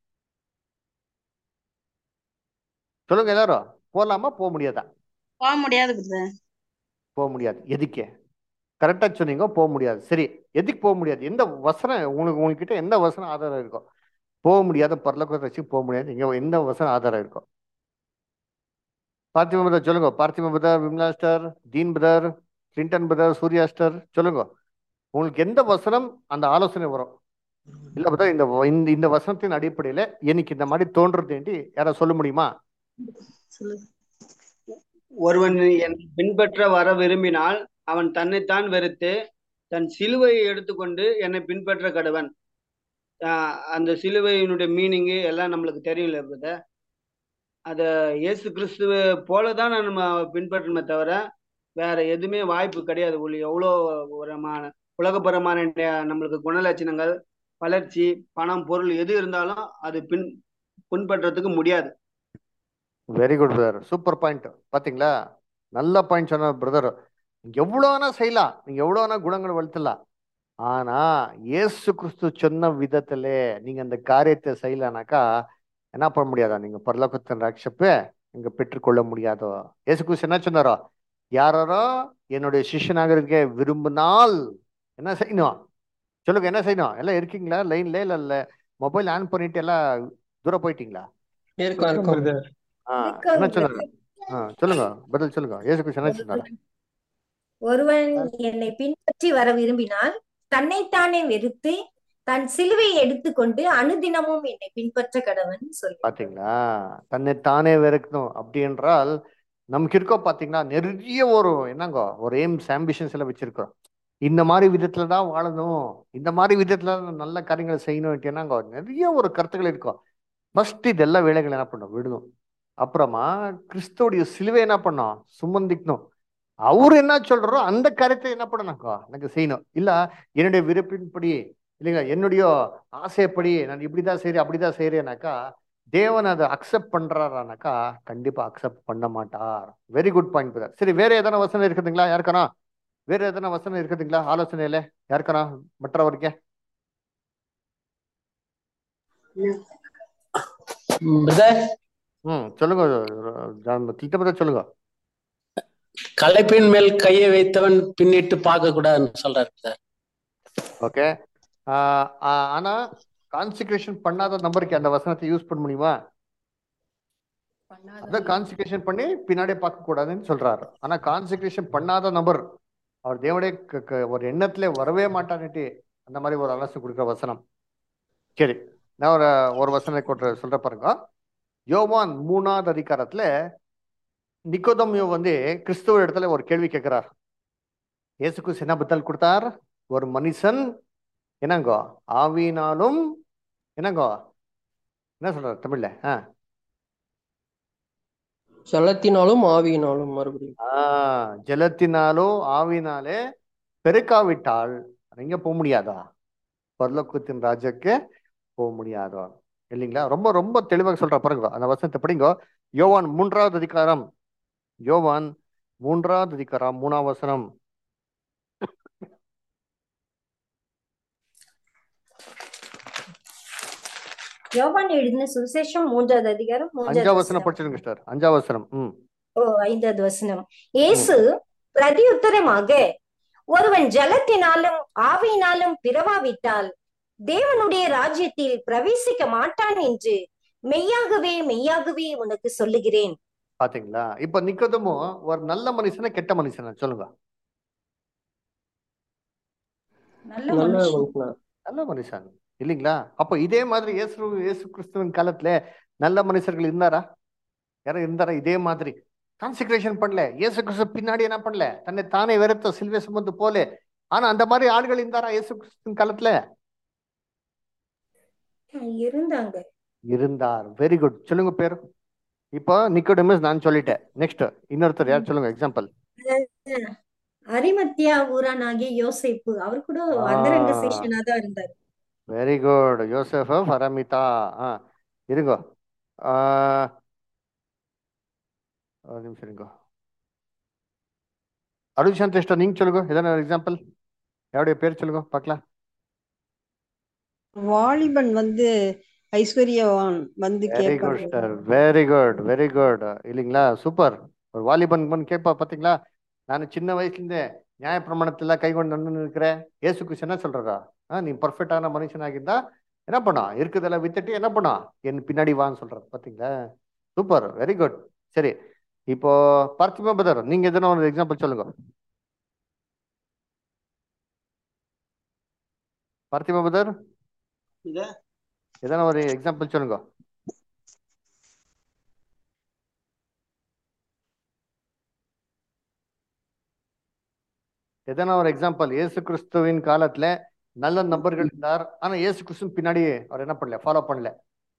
சொல்லுங்க எல்லாரும் போலாமா போக முடியாதா போக முடியாது பிரதர் போக முடியாது எதுக்கு கரெக்டா சொன்னீங்க போக முடியாது சரி எதுக்கு போக முடியாது எந்த வசனம் உங்களுக்கு உங்ககிட்ட எந்த வசனம் ஆதாரம் இருக்கும் போக முடியாத பரலோகத்தை வச்சு போக முடியாது இங்க எந்த வசனம் ஆதாரம் இருக்கும் பார்த்திப பிரதர் சொல்லுங்க Parthiba brother Vimala sister Deen brother Clinton brother Surya sister சொல்லுங்க உங்களுக்கு எந்த வசனம் அந்த ஆலோசனை வரும் இல்ல பிரதர் இந்த வ- இந்த இந்த வசனத்தின் அடிப்படையில எனக்கு இந்த மாதிரி தோன்றது யாராவது சொல்ல முடியுமா சொல்லு ஒருவன் என்னை பின்பற்ற வர விரும்பினால் அவன் தன்னைத்தான் வெறுத்து தன் சிலுவையை எடுத்துக்கொண்டு என்னை பின்பற்ற கடவன் ஆஹ் அந்த சிலுவையினுடைய மீனிங்கு எல்லாம் நம்மளுக்கு தெரியல பிரதர் அத இயேசு கிறிஸ்துவ போல தான் நம்ம பின்பற்றணுமே தவிர வேற எதுவுமே வாய்ப்பு கிடையாது ஒளி எவ்வளோ உரமான உலகபரமான நே- நம்மளுக்கு குணலட்சணங்கள் வளர்ச்சி பணம் பொருள் எது இருந்தாலும் அது பின் பின்பற்றதுக்கு முடியாது very good brother super point பாத்தீங்களா நல்ல பாயிண்ட் சொன்ன பிரதர் நீங்க எவ்வளவு வேணா செய்யலாம் நீங்க எவ்வளவு வேணா குணங்கள் வளர்த்தலாம் ஆனா இயேசு கிறிஸ்து சொன்ன விதத்திலே நீங்க அந்த காரியத்தை செய்யலனாக்கா என்ன பண்ண முடியாதா நீங்க பரலோகத்தின் ரட்சப்பை நீங்க பெற்றுக்கொள்ள முடியாதோ இயேசு கிறிஸ்து என்ன சொன்னாரோ யாரோ என்னுடைய சிஷ்யனாக இருக்க விரும்பினால் என்ன செய்யணும் சொல்லுங்க என்ன செய்யணும் எல்லாம் இருக்கீங்களா லைன்ல இல்ல இல்ல மொபைல் ஆன் பண்ணிட்டு எல்லாம் தூரம் போயிட்டீங்களா இருக்கும் இருக்கும் இருக்கும் பிரதர் ஆ இருக்காங்க என்ன சொன்னாரு ஆ சொல்லுங்க பதில் சொல்லுங்க இயேசு கிறிஸ்து என்ன சொன்னாரு ஒருவன் என்னை பின்பற்றி வர விரும்பினால் தன்னைத்தானே வெறுத்து தன் சிலுவையை எடுத்துக்கொண்டு அனுதினமும் என்னை பின்பற்ற கடவன் சொல்லி பாத்தீங்களா தன்னை தானே வெறுக்கணும் அப்படி என்றால் நமக்கு இருக்கோ பாத்தீங்களா நிறைய ஒரு என்னங்க ஒரு எய்ம்ஸ் ஆம்பிஷன்ஸ் எல்லாம் வச்சிருக்கிறோம் இந்த மாதிரி விதத்துல தான் வாழணும் இந்த மாதிரி விதத்துல தான் நல்ல காரியங்களை செய்யணும் என்னங்க நிறைய ஒரு கருத்துக்கள் இருக்கும் ஃபர்ஸ்ட் இதெல்லாம் வேலைகள் என்ன பண்ணும் விடணும் அப்புறமா கிறிஸ்துவோடைய சிலுவை என்ன பண்ணோம் சுமந்திக்கணும் அவர் என்ன சொல்றாரோ அந்த காரியத்தை என்ன பண்ணணும்க்கா எனக்கு செய்யணும் இல்ல என்னுடைய விருப்பின்படி இல்லைங்களா என்னுடைய ஆசைப்படி நான் இப்படிதான் செய்றேன் அப்படிதான் செய்யறேனாக்கா தேவன் அதை அக்செப்ட் பண்றாரானாக்கா கண்டிப்பா அக்செப்ட் பண்ண மாட்டார் வெரி குட் பாயிண்ட் பிரதர் சரி வேற எதனா வசனம் இருக்குதுங்களா யாருக்கானா வேற எதனா வசனம் இருக்குதுங்களா ஆலோசனையில யாருக்கானா மற்றவருக்கு பிரதர் ம் சொல்லுங்க திட்டப்பட்ட சொல்லுங்க களைப்பின் மேல் கையை வைத்தவன் பின்னிட்டு பார்க்க கூடாதுன்னு சொல்றாரு பிரதர் ஓகே ஆனா கான்சிக்ரேஷன் பண்ணாத நம்பருக்கு அந்த வசனத்தை யூஸ் பண்ண முடியுமா அதான் கான்சிக்ரேஷன் பண்ணி பின்னாடியே பார்க்க கூடாதுன்னு சொல்றாரு ஆனா கான்சிக்ரேஷன் பண்ணாத நபர் அவர் தேவனுடைய க- க- ஒரு எண்ணத்துல வரவே மாட்டான்னுட்டு அந்த மாதிரி ஒரு அலசு கொடுக்குற வசனம் சரி நான் ஒரு ஒரு வசனம் கொண்டு சொல்ற பாருங்க யோவான் மூணாவது அதிகாரத்துல நிக்கோதமியோ வந்து கிறிஸ்துவ இடத்துல ஒரு கேள்வி கேட்கிறார் இயேசு கிறிஸ்து என்ன பதில் கொடுத்தார் ஒரு மனுஷன் என்னங்கோ ஆவினாலும் என்னங்கோ என்ன சொல்றாரு தமிழ்ல ஆ ஜலத்தினாலும் ஆவியினாலும் மறுபடியும் ஆ ஜலத்தினாலோ ஆவினாலே பெருக்காவிட்டால் எங்க போக முடியாதா பரலோகத்தின் ராஜாக்கு போக முடியாதோ இல்லைங்களா ரொம்ப ரொம்ப தெளிவாக சொல்ற பாருங்க அந்த வசனத்தை படிங்க யோவான் மூன்றாவது அதிகாரம் யோவான் மூன்றாவது அதிகாரம் மூணாம் வசனம் யோவான் எழுதின சுவிசேஷம் மூன்றாவது அதிகாரம் மூன்றாவது அஞ்சாம் வசனம் வசனம் படிச்சிருங்க சார் அஞ்சாம் வசனம் ம் ஓ ஐந்தாவது வசனம் இயேசு பிரதியுத்தரமாக ஒருவன் ஜலத்தினாலும் ஆவியினாலும் பிறவாவிட்டால் தேவனுடைய ராஜ்யத்தில் பிரவேசிக்க மாட்டான் என்று மெய்யாகவே மெய்யாகவே உனக்கு சொல்லுகிறேன் பாத்தீங்களா இப்ப நிக்கதமும் ஒரு நல்ல மனுஷனா கெட்ட மனுஷனா சொல்லுங்க நல்ல நல்ல மனுஷன் மனுஷனா நல்ல மனுஷன் இல்லைங்களா அப்ப இதே மாதிரி இயேசு இயேசு கிறிஸ்துவின் காலத்துல நல்ல மனுஷர்கள் இருந்தாரா யாரும் இருந்தாரா இதே மாதிரி கான்சென்ட்ரேஷன் பண்ணல இயேசு கிறிஸ்து பின்னாடி என்ன பண்ணல தன்னை தானே வெறுத்த சில்வே சுமந்து போல ஆனா அந்த மாதிரி ஆள்கள் இருந்தாரா இயேசு கிறிஸ்துவின் காலத்துல இருந்தாங்க இருந்தார் வெரி குட் சொல்லுங்க பேர் இப்போ நிக்கோடமஸ் நான் சொல்லிட்டேன் நெக்ஸ்ட் இன்னொருத்தர் யார் சொல்லுங்க எக்ஸாம்பிள் அரிமத்தியா ஊரானாகிய யோசேப்பு அவர் கூட அந்தரங்க சேஷனா தான் இருந்தார் வெரி குட் யோசப் ஃபரமிதா ஆ இருங்க ஆ, ஒரு நிமிஷம் இருங்க அருள் சாந்தேஷ்டா நீங்க சொல்லுங்க எதனா எக்ஸாம்பிள் யாருடைய பேர் சொல்லுங்க பார்க்கலாம் வாலிபன் வந்து ஐஸ்வர்யவான் வந்து வெரி குட் கேட்பாரு sir very good very good இல்லைங்களா சூப்பர் ஒரு வாலிபன் பன் கேட்பா பாத்தீங்களா நான் சின்ன வயசுல இருந்தே நியாய பிரமாணத்துல கை கொண்டு நடந்து இருக்கிறேன் ஏசு கிறிஸ்து என்ன சொல்றா ஆ நீ பர்ஃபெக்டான மனுஷனாகிருந்தா என்ன பண்ணா இருக்குதெல்லாம் வித்துட்டு என்ன பண்ணா என் பின்னாடி வான்னு சொல்றாரு பாத்தீங்களா சூப்பர் வெரி குட் சரி இப்போ பார்த்திமா பதர் நீங்க எதனா ஒரு எக்ஸாம்பிள் சொல்லுங்க பார்த்திமா பதர் இத எதனா ஒரு எக்ஸாம்பிள் சொல்லுங்க எதனா ஒரு எக்ஸாம்பிள் இயேசு கிறிஸ்துவின் காலத்துல நல்ல நபர்கள் இருந்தார் ஆனா இயேசு கிறிஸ்து பின்னாடி அவர் என்ன பண்ணல ஃபாலோ பண்ணல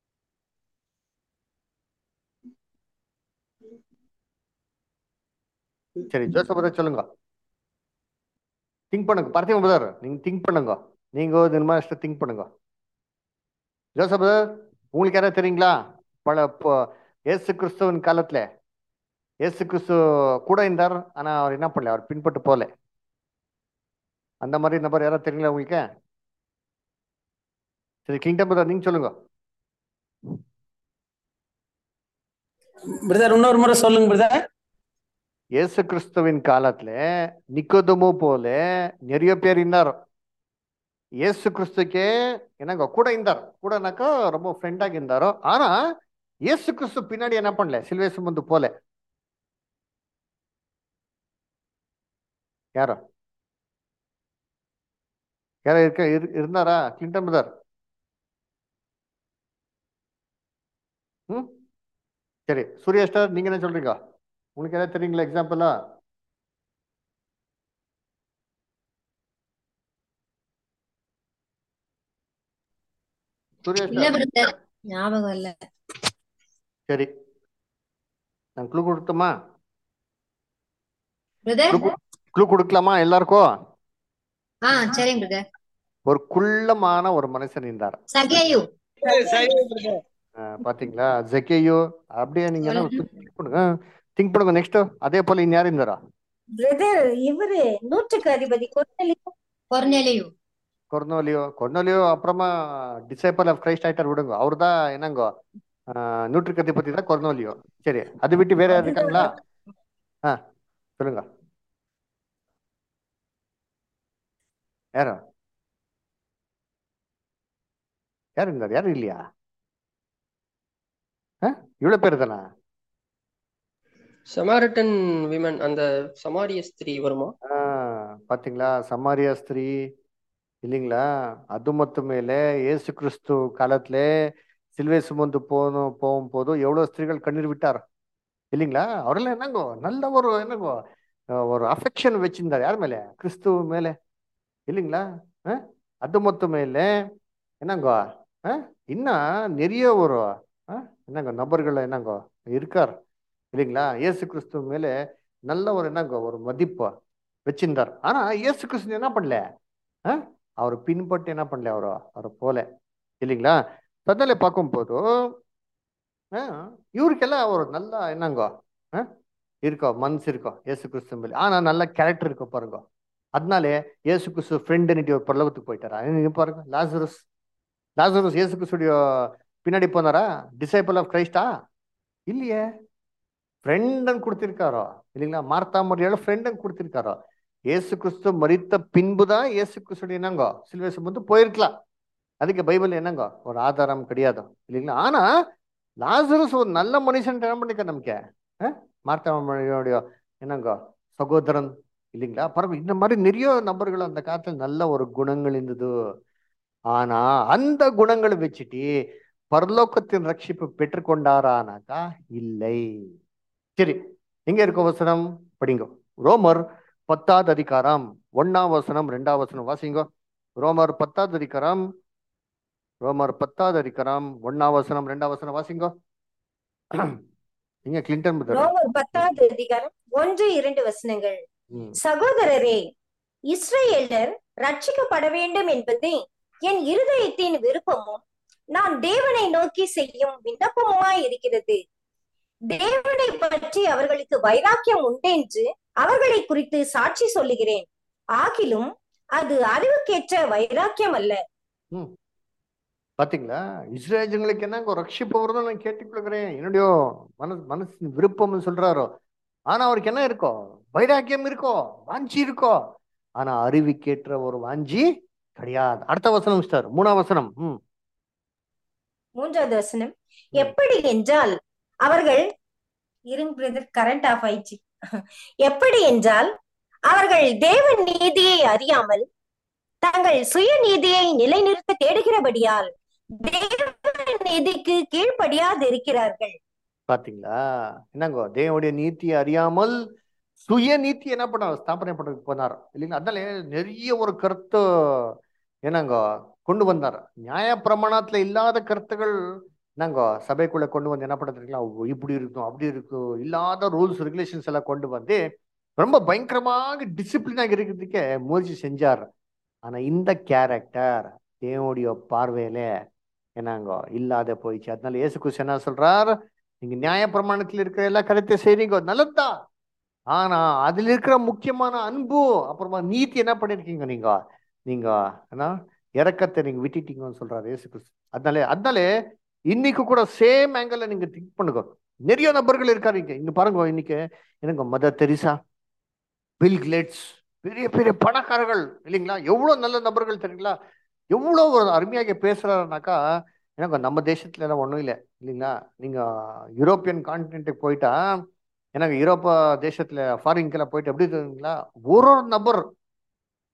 சரி ஜோசப் பிரதர் சொல்லுங்க திங்க் பண்ணுங்க பார்த்திபன் பிரதர் நீங்க திங்க் பண்ணுங்க நீங்க இது மாதிரி திங்க் பண்ணுங்க ஜோசப் பிரதர் உங்களுக்கு யாராவது தெரியுங்களா பல இப்போ இயேசு கிறிஸ்துவின் காலத்துல இயேசு கிறிஸ்து கூட இருந்தார் ஆனா அவர் என்ன பண்ணல அவர் பின்பட்டு போல அந்த மாதிரி நபர் யாராவது தெரியுங்களா உங்களுக்கு சரி கிங்டம் பிரதர் நீங்க சொல்லுங்க பிரதர் இன்னொரு முறை சொல்லுங்க பிரதர் இயேசு கிறிஸ்துவின் காலத்துல நிக்கோதமு போல நிறைய பேர் இருந்தார் இயேசு கிறிஸ்துக்கே என்னங்க கூட இருந்தார் கூடனாக்கா ரொம்ப ஃப்ரெண்டாக இருந்தாரோ ஆனா இயேசு கிறிஸ்து பின்னாடி என்ன பண்ணல சிலுவை சுமந்து போல யாரோ யாரா இருக்க இரு- இருந்தாரா கிளின்டன் பிரதர் ம் சரி சூர்யா ஸ்டார் நீங்க என்ன சொல்றீங்க உங்களுக்கு ஏதாவது தெரியுங்களா எக்ஸாம்பிளா சூர்யா இல்ல ஸ்டார் பிரதர் ஞாபகம் இல்ல சரி நான் க்ளூ கொடுத்துமா பிரதர் க்ளூ கொடுக்கலாமா எல்லாருக்கும் ஆ சரிங்க பிரதர் ஒரு குள்ளமான ஒரு மனுஷன் இருந்தார் சகேயு சரி பிரதர் அஹ் பாத்தீங்களா ஜக்கேயோ அப்படியே நீங்க என்ன சொல்லுங்க. திங்க் பண்ணுங்க திங்க் பண்ணுங்க நெக்ஸ்ட் அதே போல இன் யார் இருந்தாரா பிரதர் இவரு நூற்றுக்கு அதிபதி கொர்நேலியு கொர்நேலியு கொர்னோலியோ கொர்னோலியோ அப்புறமா டிசைபிள் ஆஃப் கிரைஸ்ட் ஆயிட்டார் விடுங்க அவர் தான் என்னங்கோ நூற்றுக்கு அதிபதி தான் கொர்னோலியோ சரி அது விட்டு வேற யார் இருக்காங்களா ஆ சொல்லுங்க யாரோ யார் இருந்தார் யாரும் இல்லையா ஆ இவ்வளவு பேர் தானா சமாரிட்டன் விமன் அந்த சமாரிய ஸ்திரீ வருமா ஆ பாத்தீங்களா சமாரியா ஸ்திரீ இல்லைங்களா அது மட்டும் மேலே இயேசு கிறிஸ்து காலத்துல சிலுவை சுமந்து போனும் போகும்போது எவ்வளவு ஸ்திரீகள் கண்ணீர் விட்டார் இல்லைங்களா அவரெல்லாம் என்னங்கோ நல்ல ஒரு என்னங்கோ அஹ் ஒரு அஃபெக்ஷன் வச்சிருந்தார் யார் மேலே கிறிஸ்துவ மேலே இல்லைங்களா ஆ? அது மட்டும் மேலே என்னங்கோ ஆ? இன்னும் நிறைய ஒரு ஆ? என்னங்க நபர்கள் என்னங்கோ இருக்கார் இல்லைங்களா இயேசு கிறிஸ்துவ மேலே நல்ல ஒரு என்னங்கோ ஒரு மதிப்பு வச்சிருந்தார் ஆனா இயேசு கிறிஸ்து என்ன பண்ணல ஆ? அவர் பின்பற்றி என்ன பண்ணல அவரு அவரை போல இல்லைங்களா அதனால பார்க்கும்போது ஆ, இவருக்கெல்லாம் ஒரு நல்ல என்னங்கோ ஆ? இருக்கோ மனசு இருக்கோ இயேசு கிறிஸ்து மேலே ஆனா நல்ல கேரக்டர் இருக்கோ பாருங்க அதனாலே இயேசு கிறிஸ்து ஃப்ரெண்டுன்னுட்டு ஒரு பரலோகத்துக்கு போயிட்டாரா நீங்க பாருங்க லாசரஸ் லாசரஸ் இயேசு கிறிஸ்துடைய பின்னாடி போனாரா டிசைபிள் ஆஃப் கிரைஸ்டா இல்லையே ஃப்ரெண்டுன்னு கொடுத்திருக்காரோ இல்லைங்களா மார்த்தா மரியாதை ஃப்ரெண்டுன்னு கொடுத்திருக்காரோ இயேசு கிறிஸ்து மரித்த பின்பு தான் இயேசு கிறிஸ்து என்னங்கோ சிலுவை சுமந்து போயிருக்கலாம் அதுக்கு பைபிள் என்னங்கோ ஒரு ஆதாரம் கிடையாது இல்லைங்களா ஆனா லாசரஸ் ஒரு நல்ல மனுஷன் என்ன பண்ணிக்க நமக்கு மார்த்தா மரியாதையோட என்னங்கோ சகோதரன் இல்லைங்களா பரவாயில்ல இந்த மாதிரி நிறைய நபர்கள் அந்த காலத்துல நல்ல ஒரு குணங்கள் இருந்தது ஆனா அந்த குணங்களை வச்சுட்டு பரலோகத்தின் ரட்சிப்பு பெற்றுக்கொண்டாரானாக்கா இல்லை சரி எங்க இருக்க வசனம் படிங்க ரோமர் பத்தாவது அதிகாரம் ஒன்னாம் வசனம் ரெண்டாம் வசனம் வாசிங்க ரோமர் பத்தாவது அதிகாரம் ரோமர் பத்தாவது அதிகாரம் ஒன்னாம் வசனம் ரெண்டாம் வசனம் வாசிங்க இங்க கிளின்டன் பிரதர் ரோமர் பத்தாவது அதிகாரம் ஒன்று இரண்டு வசனங்கள் ம் சகோதரரே இஸ்ரவேலர் ரட்சிக்கப்பட வேண்டும் என்பது என் இருதயத்தின் விருப்பமும் நான் தேவனை நோக்கி செய்யும் விண்ணப்பமுமாய் இருக்கிறது தேவனை பற்றி அவர்களுக்கு வைராக்கியம் உண்டென்று அவர்களை குறித்து சாட்சி சொல்லுகிறேன் ஆகிலும் அது அறிவுக்கேற்ற வைராக்கியம் அல்ல ம் பாத்தீங்களா இஸ்ரேஜங்களுக்கு என்ன ரட்சிப்பு வருதுன்னு நான் கேட்டுக்கொள்கிறேன் என்னுடைய மனசு மனசு விருப்பம்னு சொல்றாரோ ஆனா அவருக்கு என்ன இருக்கோ வைராக்கியம் இருக்கோ வாஞ்சி இருக்கோ ஆனா அறிவுக்கேற்ற ஒரு வாஞ்சி கிடையாது அடுத்த வசனம் ஸ்டார் மூணாம் வசனம் ம் மூன்றாவது வசனம் எப்படி என்றால் அவர்கள் இருங்க பிரதர் கரண்ட் ஆஃப் ஆயிடுச்சு எப்படி என்றால் அவர்கள் தேவ நீதியை அறியாமல் தங்கள் சுய நீதியை நிலைநிறுத்த தேடுகிறபடியால் தேவ நீதிக்கு கீழ்ப்படியாது இருக்கிறார்கள் பாத்தீங்களா என்னங்கோ தேவனுடைய நீதியை அறியாமல் சுய நீதி என்ன பண்ணார் ஸ்தாபனை பண்ண போனார் இல்லைங்களா அதனால நிறைய ஒரு கருத்து என்னங்கோ கொண்டு வந்தார் நியாய பிரமாணத்துல இல்லாத கருத்துகள் என்னங்கோ சபைக்குள்ள கொண்டு வந்து என்ன பண்ணுறீங்களா இப்படி இருக்கும் அப்படி இருக்கும் இல்லாத ரூல்ஸ் ரெகுலேஷன்ஸ் எல்லாம் கொண்டு வந்து ரொம்ப பயங்கரமாக டிசிப்ளினாக இருக்கிறதுக்கே முயற்சி செஞ்சார் ஆனா இந்த கேரக்டர் தேவனுடைய பார்வையில என்னங்கோ இல்லாத போயிடுச்சு அதனால இயேசு கிறிஸ்து என்ன சொல்றார் நீங்க நியாய பிரமாணத்தில் இருக்கிற எல்லா கருத்தையும் செய்றீங்க நல்லதுதான் ஆனா அதுல இருக்கிற முக்கியமான அன்பு அப்புறமா நீதி என்ன பண்ணிருக்கீங்க நீங்க நீங்க என்ன இறக்கத்தை நீங்க விட்டுட்டீங்கன்னு சொல்றாரு இயேசு கிறிஸ்து அதனால அதனால இன்னைக்கு கூட சேம் ஆங்கிள் நீங்க திங்க் பண்ணுங்க நிறைய நபர்கள் இருக்காரு இங்க இங்க பாருங்க இன்னைக்கு எனக்கு மதர் தெரிசா பில் கிளேட்ஸ் பெரிய பெரிய பணக்காரர்கள் இல்லைங்களா எவ்வளவு நல்ல நபர்கள் தெரியுங்களா எவ்வளவு ஒரு அருமையாக பேசுறாருனாக்கா எனக்கு நம்ம தேசத்துல எல்லாம் ஒன்றும் இல்லை இல்லைங்களா நீங்க யூரோப்பியன் கான்டினென்ட்டுக்கு போயிட்டா எனக்கு யூரோப்பா தேசத்துல ஃபாரின்கெல்லாம் போயிட்டு எப்படி இருக்குங்களா ஒரு ஒரு நபர்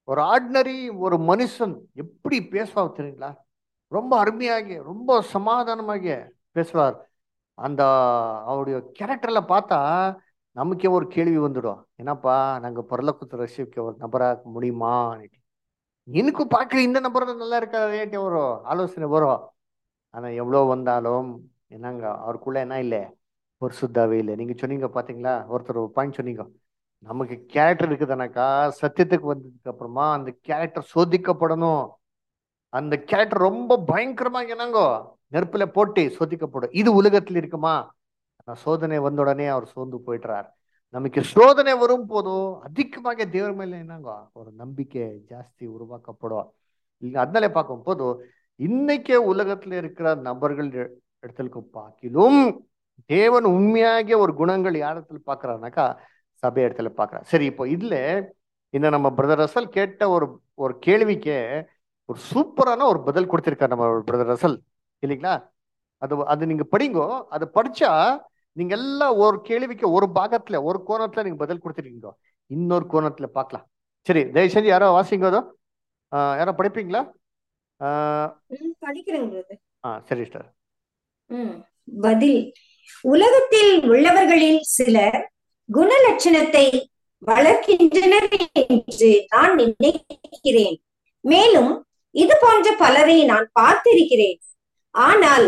ஒரு ஆர்டினரி ஒரு மனுஷன் எப்படி பேசுவார் தெரியுங்களா ரொம்ப அருமையாக ரொம்ப சமாதானமாக பேசுவார் அந்த அவருடைய கேரக்டர்ல பார்த்தா நமக்கே ஒரு கேள்வி வந்துடும் என்னப்பா நாங்க பரலோகத்தை ரசிக்க ஒரு நபராக முடியுமா எனக்கு பார்க்க இந்த நபர் நல்லா இருக்காதேட்டு ஒரு ஆலோசனை வரும் ஆனா எவ்வளோ வந்தாலும் என்னங்க அவருக்குள்ள என்ன இல்லை ஒரு சுத்தாவே இல்லை நீங்க சொன்னீங்க பாத்தீங்களா ஒருத்தர் பாயிண்ட் சொன்னீங்க நமக்கு கேரக்டர் இருக்குதுனாக்கா சத்தியத்துக்கு வந்ததுக்கு அப்புறமா அந்த கேரக்டர் சோதிக்கப்படணும் அந்த கேரக்டர் ரொம்ப பயங்கரமா என்னங்கோ நெருப்புல போட்டு சோதிக்கப்படும் இது உலகத்தில் இருக்குமா ஆனா சோதனை வந்த உடனே அவர் சோர்ந்து போயிடுறார் நமக்கு சோதனை வரும் போதும் அதிகமாக தேவர் மேல என்னங்கோ ஒரு நம்பிக்கை ஜாஸ்தி உருவாக்கப்படும் இல்ல அதனால பார்க்கும் போது இன்னைக்கே உலகத்துல இருக்கிற நபர்கள் இடத்துக்கு பார்க்கிலும் தேவன் உண்மையாக ஒரு குணங்கள் யாரிடத்துல பாக்குறாருனாக்கா சபை இடத்துல பாக்குறாரு சரி இப்போ இதுல இந்த நம்ம பிரதர் ரசல் கேட்ட ஒரு ஒரு கேள்விக்கே ஒரு சூப்பரான ஒரு பதில் கொடுத்திருக்காரு நம்ம பிரதர் ரசல் இல்லைங்களா அது அது நீங்க படிங்கோ அதை படிச்சா நீங்க எல்லாம் ஒரு கேள்விக்கு ஒரு பாகத்துல ஒரு கோணத்துல நீங்க பதில் கொடுத்துருக்கீங்க இன்னொரு கோணத்துல பார்க்கலாம் சரி தயவு செஞ்சு யாரோ வாசிங்க அதோ யாரோ படிப்பீங்களா படிக்கிறேங்க ஆ சரி சார் ம் பதில் உலகத்தில் உள்ளவர்களில் சிலர் குணலட்சணத்தை வளர்க்கின்றனர் என்று நான் நினைக்கிறேன் மேலும் இது போன்ற பலரை நான் பார்த்திருக்கிறேன் ஆனால்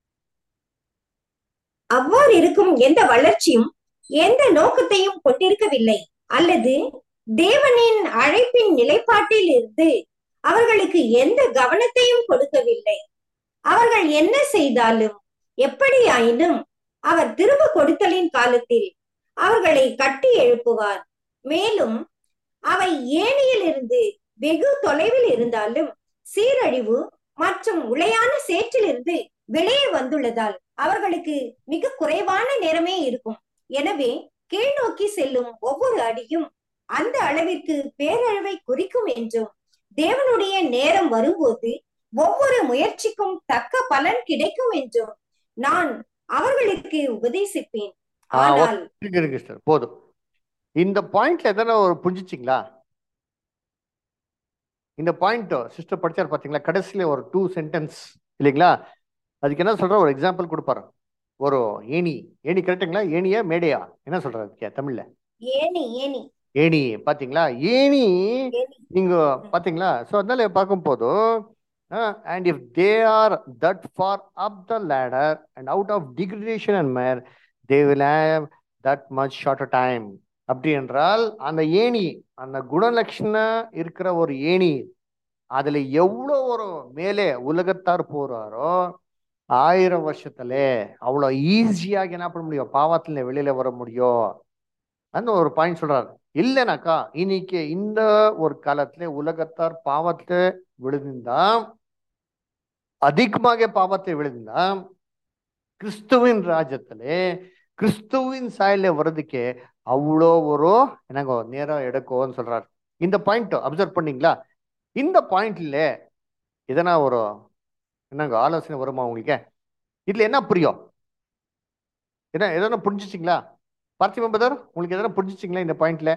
அவ்வாறு இருக்கும் எந்த வளர்ச்சியும் எந்த நோக்கத்தையும் கொண்டிருக்கவில்லை அல்லது தேவனின் அழைப்பின் நிலைப்பாட்டில் இருந்து அவர்களுக்கு எந்த கவனத்தையும் கொடுக்கவில்லை அவர்கள் என்ன செய்தாலும் எப்படியாயினும் அவர் திரும்ப கொடுத்தலின் காலத்தில் அவர்களை கட்டி எழுப்புவார் மேலும் அவை ஏணியில் இருந்து வெகு தொலைவில் இருந்தாலும் சீரழிவு மற்றும் உளையான சேற்றிலிருந்து வெளியே வந்துள்ளதால் அவர்களுக்கு மிக குறைவான நேரமே இருக்கும் எனவே கீழ் நோக்கி செல்லும் ஒவ்வொரு அடியும் அந்த அளவிற்கு பேரழிவை குறிக்கும் என்றும் தேவனுடைய நேரம் வரும்போது ஒவ்வொரு முயற்சிக்கும் தக்க பலன் கிடைக்கும் என்றும் நான் அவர்களுக்கு உபதேசிப்பேன் ஆனால் இருக்கு இருக்கு சார் போதும் இந்த பாயிண்ட்ல எதனா ஒரு புரிஞ்சிச்சிங்களா இந்த பாயிண்ட் சிஸ்டர் படிச்சார் பாத்தீங்களா கடைசியில ஒரு டூ சென்டென்ஸ் இல்லைங்களா அதுக்கு என்ன சொல்ற ஒரு எக்ஸாம்பிள் கொடுப்பாரு ஒரு ஏணி ஏணி கரெக்டுங்களா ஏணியா மேடையா என்ன சொல்றாரு தமிழ்ல ஏணி ஏணி ஏணி பாத்தீங்களா ஏணி நீங்க பாத்தீங்களா சோ அதனால பார்க்கும் போது and if they are that far up the ladder and out of degradation and more they will have that much short time அப்படி என்றால் அந்த ஏணி அந்த குணலட்சணம் இருக்கிற ஒரு ஏணி அதுல எவ்வளோ ஒரு மேலே உலகத்தார் போறாரோ ஆயிரம் வருஷத்துல அவ்வளோ ஈஸியாக என்ன பண்ண முடியும் பாவத்துல வெளியில வர முடியும் அந்த ஒரு பாயிண்ட் சொல்றாரு இல்லைனாக்கா இன்னைக்கு இந்த ஒரு காலத்துல உலகத்தார் பாவத்தை விழுந்தா அதிகமாக பாவத்தை விழுந்தா கிறிஸ்துவின் ராஜ்யத்திலே கிறிஸ்துவின் சாயல வர்றதுக்கே அவ்வளோ ஒரு என்னங்க நேரம் எடுக்கும்னு சொல்றாரு இந்த பாயிண்ட் அப்சர்வ் பண்ணீங்களா இந்த பாயிண்ட்ல எதனா ஒரு என்னங்க ஆலோசனை வருமா உங்களுக்கு இதுல என்ன புரியும் என்ன எதனா புரிஞ்சிச்சிங்களா பார்த்திபன் பிரதர் உங்களுக்கு எதனா புரிஞ்சிச்சிங்களா இந்த பாயிண்ட்ல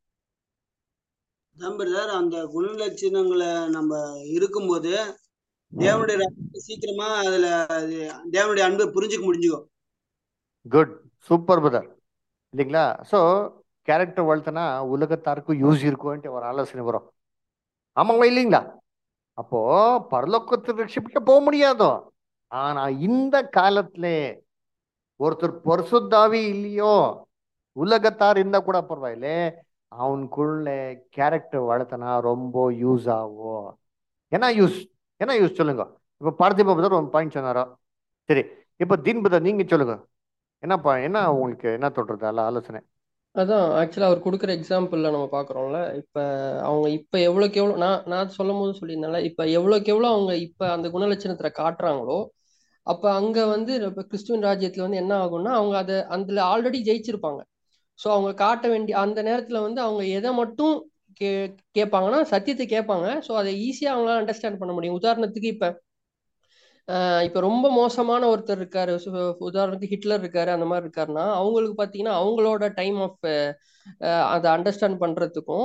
பிரதர் அந்த குணலட்சணங்களை நம்ம இருக்கும்போது தேவனுடைய சீக்கிரமா அதுல தேவனுடைய அன்பை புரிஞ்சுக்க முடிஞ்சுக்கும் குட் சூப்பர் பிரதர் இல்லைங்களா ஸோ கேரக்டர் வளர்த்தனா உலகத்தாருக்கும் யூஸ் இருக்கும்ன்ட்டு ஒரு ஆலோசனை வரும் ஆமாங்க இல்லைங்களா அப்போ பரலோக்கத்து ரட்சிப்பிக்க போக முடியாதோ ஆனா இந்த காலத்துல ஒருத்தர் பரிசுத்தாவி இல்லையோ உலகத்தார் இருந்தா கூட பரவாயில்ல அவனுக்குள்ள கேரக்டர் வளர்த்தனா ரொம்ப யூஸ் ஆகும் என்ன யூஸ் என்ன யூஸ் சொல்லுங்க இப்ப பார்த்திப பதர் ஒரு பாயிண்ட் சொன்னாரோ சரி இப்ப தீன் பதர் நீங்க சொல்லுங்க என்னப்பா என்ன உங்களுக்கு என்ன தோன்றது அல்ல ஆலோசனை அதான் ஆக்சுவலாக அவர் கொடுக்குற எக்ஸாம்பிளில் நம்ம பார்க்குறோம்ல இப்போ அவங்க இப்போ எவ்வளோக்கு எவ்வளோ நான் நான் சொல்லும் போது சொல்லியிருந்தேன்ல இப்போ எவ்வளோக்கு எவ்வளோ அவங்க இப்போ அந்த குணலட்சணத்தில் காட்டுறாங்களோ அப்போ அங்கே வந்து இப்போ கிறிஸ்துவின் ராஜ்யத்தில் வந்து என்ன ஆகும்னா அவங்க அதை அதில் ஆல்ரெடி ஜெயிச்சிருப்பாங்க ஸோ அவங்க காட்ட வேண்டிய அந்த நேரத்தில் வந்து அவங்க எதை மட்டும் கே கேட்பாங்கன்னா சத்தியத்தை கேட்பாங்க ஸோ அதை ஈஸியாக அவங்களால அண்டர்ஸ்டாண்ட் பண்ண முடியும் உதாரணத்துக்கு இப்போ இப்போ ரொம்ப மோசமான ஒருத்தர் இருக்காரு உதாரணத்துக்கு ஹிட்லர் இருக்காரு அந்த மாதிரி இருக்காருன்னா அவங்களுக்கு பார்த்தீங்கன்னா அவங்களோட டைம் ஆஃப் அதை அண்டர்ஸ்டாண்ட் பண்ணுறதுக்கும்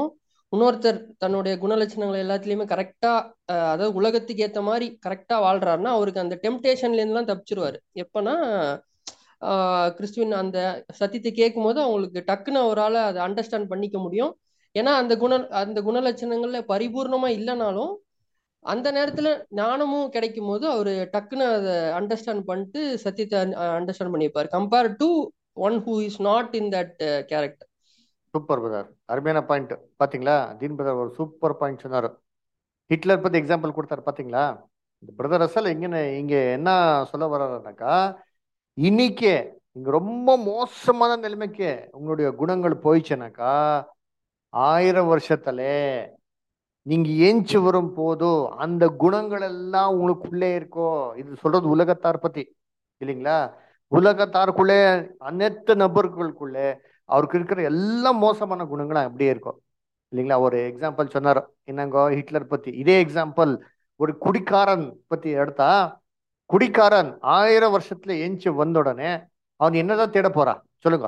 இன்னொருத்தர் தன்னுடைய குணலட்சணங்கள் எல்லாத்துலயுமே கரெக்டா அதாவது உலகத்துக்கு ஏத்த மாதிரி கரெக்டா வாழ்றாருன்னா அவருக்கு அந்த டெம்டேஷன்ல இருந்துலாம் தப்பிச்சிருவாரு எப்பன்னா ஆஹ் கிறிஸ்துவின் அந்த சத்தியத்தை கேட்கும் போது அவங்களுக்கு டக்குன்னு அவரால் அதை அண்டர்ஸ்டாண்ட் பண்ணிக்க முடியும் ஏன்னா அந்த குண அந்த குணலட்சணங்கள்ல பரிபூர்ணமா இல்லைனாலும் அந்த நேரத்துல ஞானமும் கிடைக்கும் போது அவரு டக்குன்னு அதை அண்டர்ஸ்டாண்ட் பண்ணிட்டு சத்தியத்தை அண்டர்ஸ்டாண்ட் பண்ணியிருப்பாரு compare to one who is not in that character super brother அருமையான பாயிண்ட் பாத்தீங்களா தீன் பிரதர் ஒரு சூப்பர் பாயிண்ட் சொன்னாரு ஹிட்லர் பத்தி எக்ஸாம்பிள் கொடுத்தாரு பாத்தீங்களா இந்த பிரதர் அசல் எங்க இங்க என்ன சொல்ல வர்றாருனாக்கா இன்னைக்கே இங்க ரொம்ப மோசமான நிலைமைக்கு உங்களுடைய குணங்கள் போயிடுச்சுனாக்கா ஆயிரம் வருஷத்துல நீங்க ஏஞ்சி வரும் போதும் அந்த குணங்கள் எல்லாம் உங்களுக்குள்ளே இருக்கோ இது சொல்றது உலகத்தார் பத்தி இல்லைங்களா உலகத்தாருக்குள்ளே அனைத்து நபர்களுக்குள்ளே அவருக்கு இருக்கிற எல்லா மோசமான குணங்களும் அப்படியே இருக்கும் இல்லைங்களா ஒரு எக்ஸாம்பிள் சொன்னார் என்னங்கோ ஹிட்லர் பத்தி இதே எக்ஸாம்பிள் ஒரு குடிக்காரன் பத்தி எடுத்தா குடிக்காரன் ஆயிரம் வருஷத்துல எஞ்சி வந்த உடனே அவன் என்னதான் தேட போறா சொல்லுங்க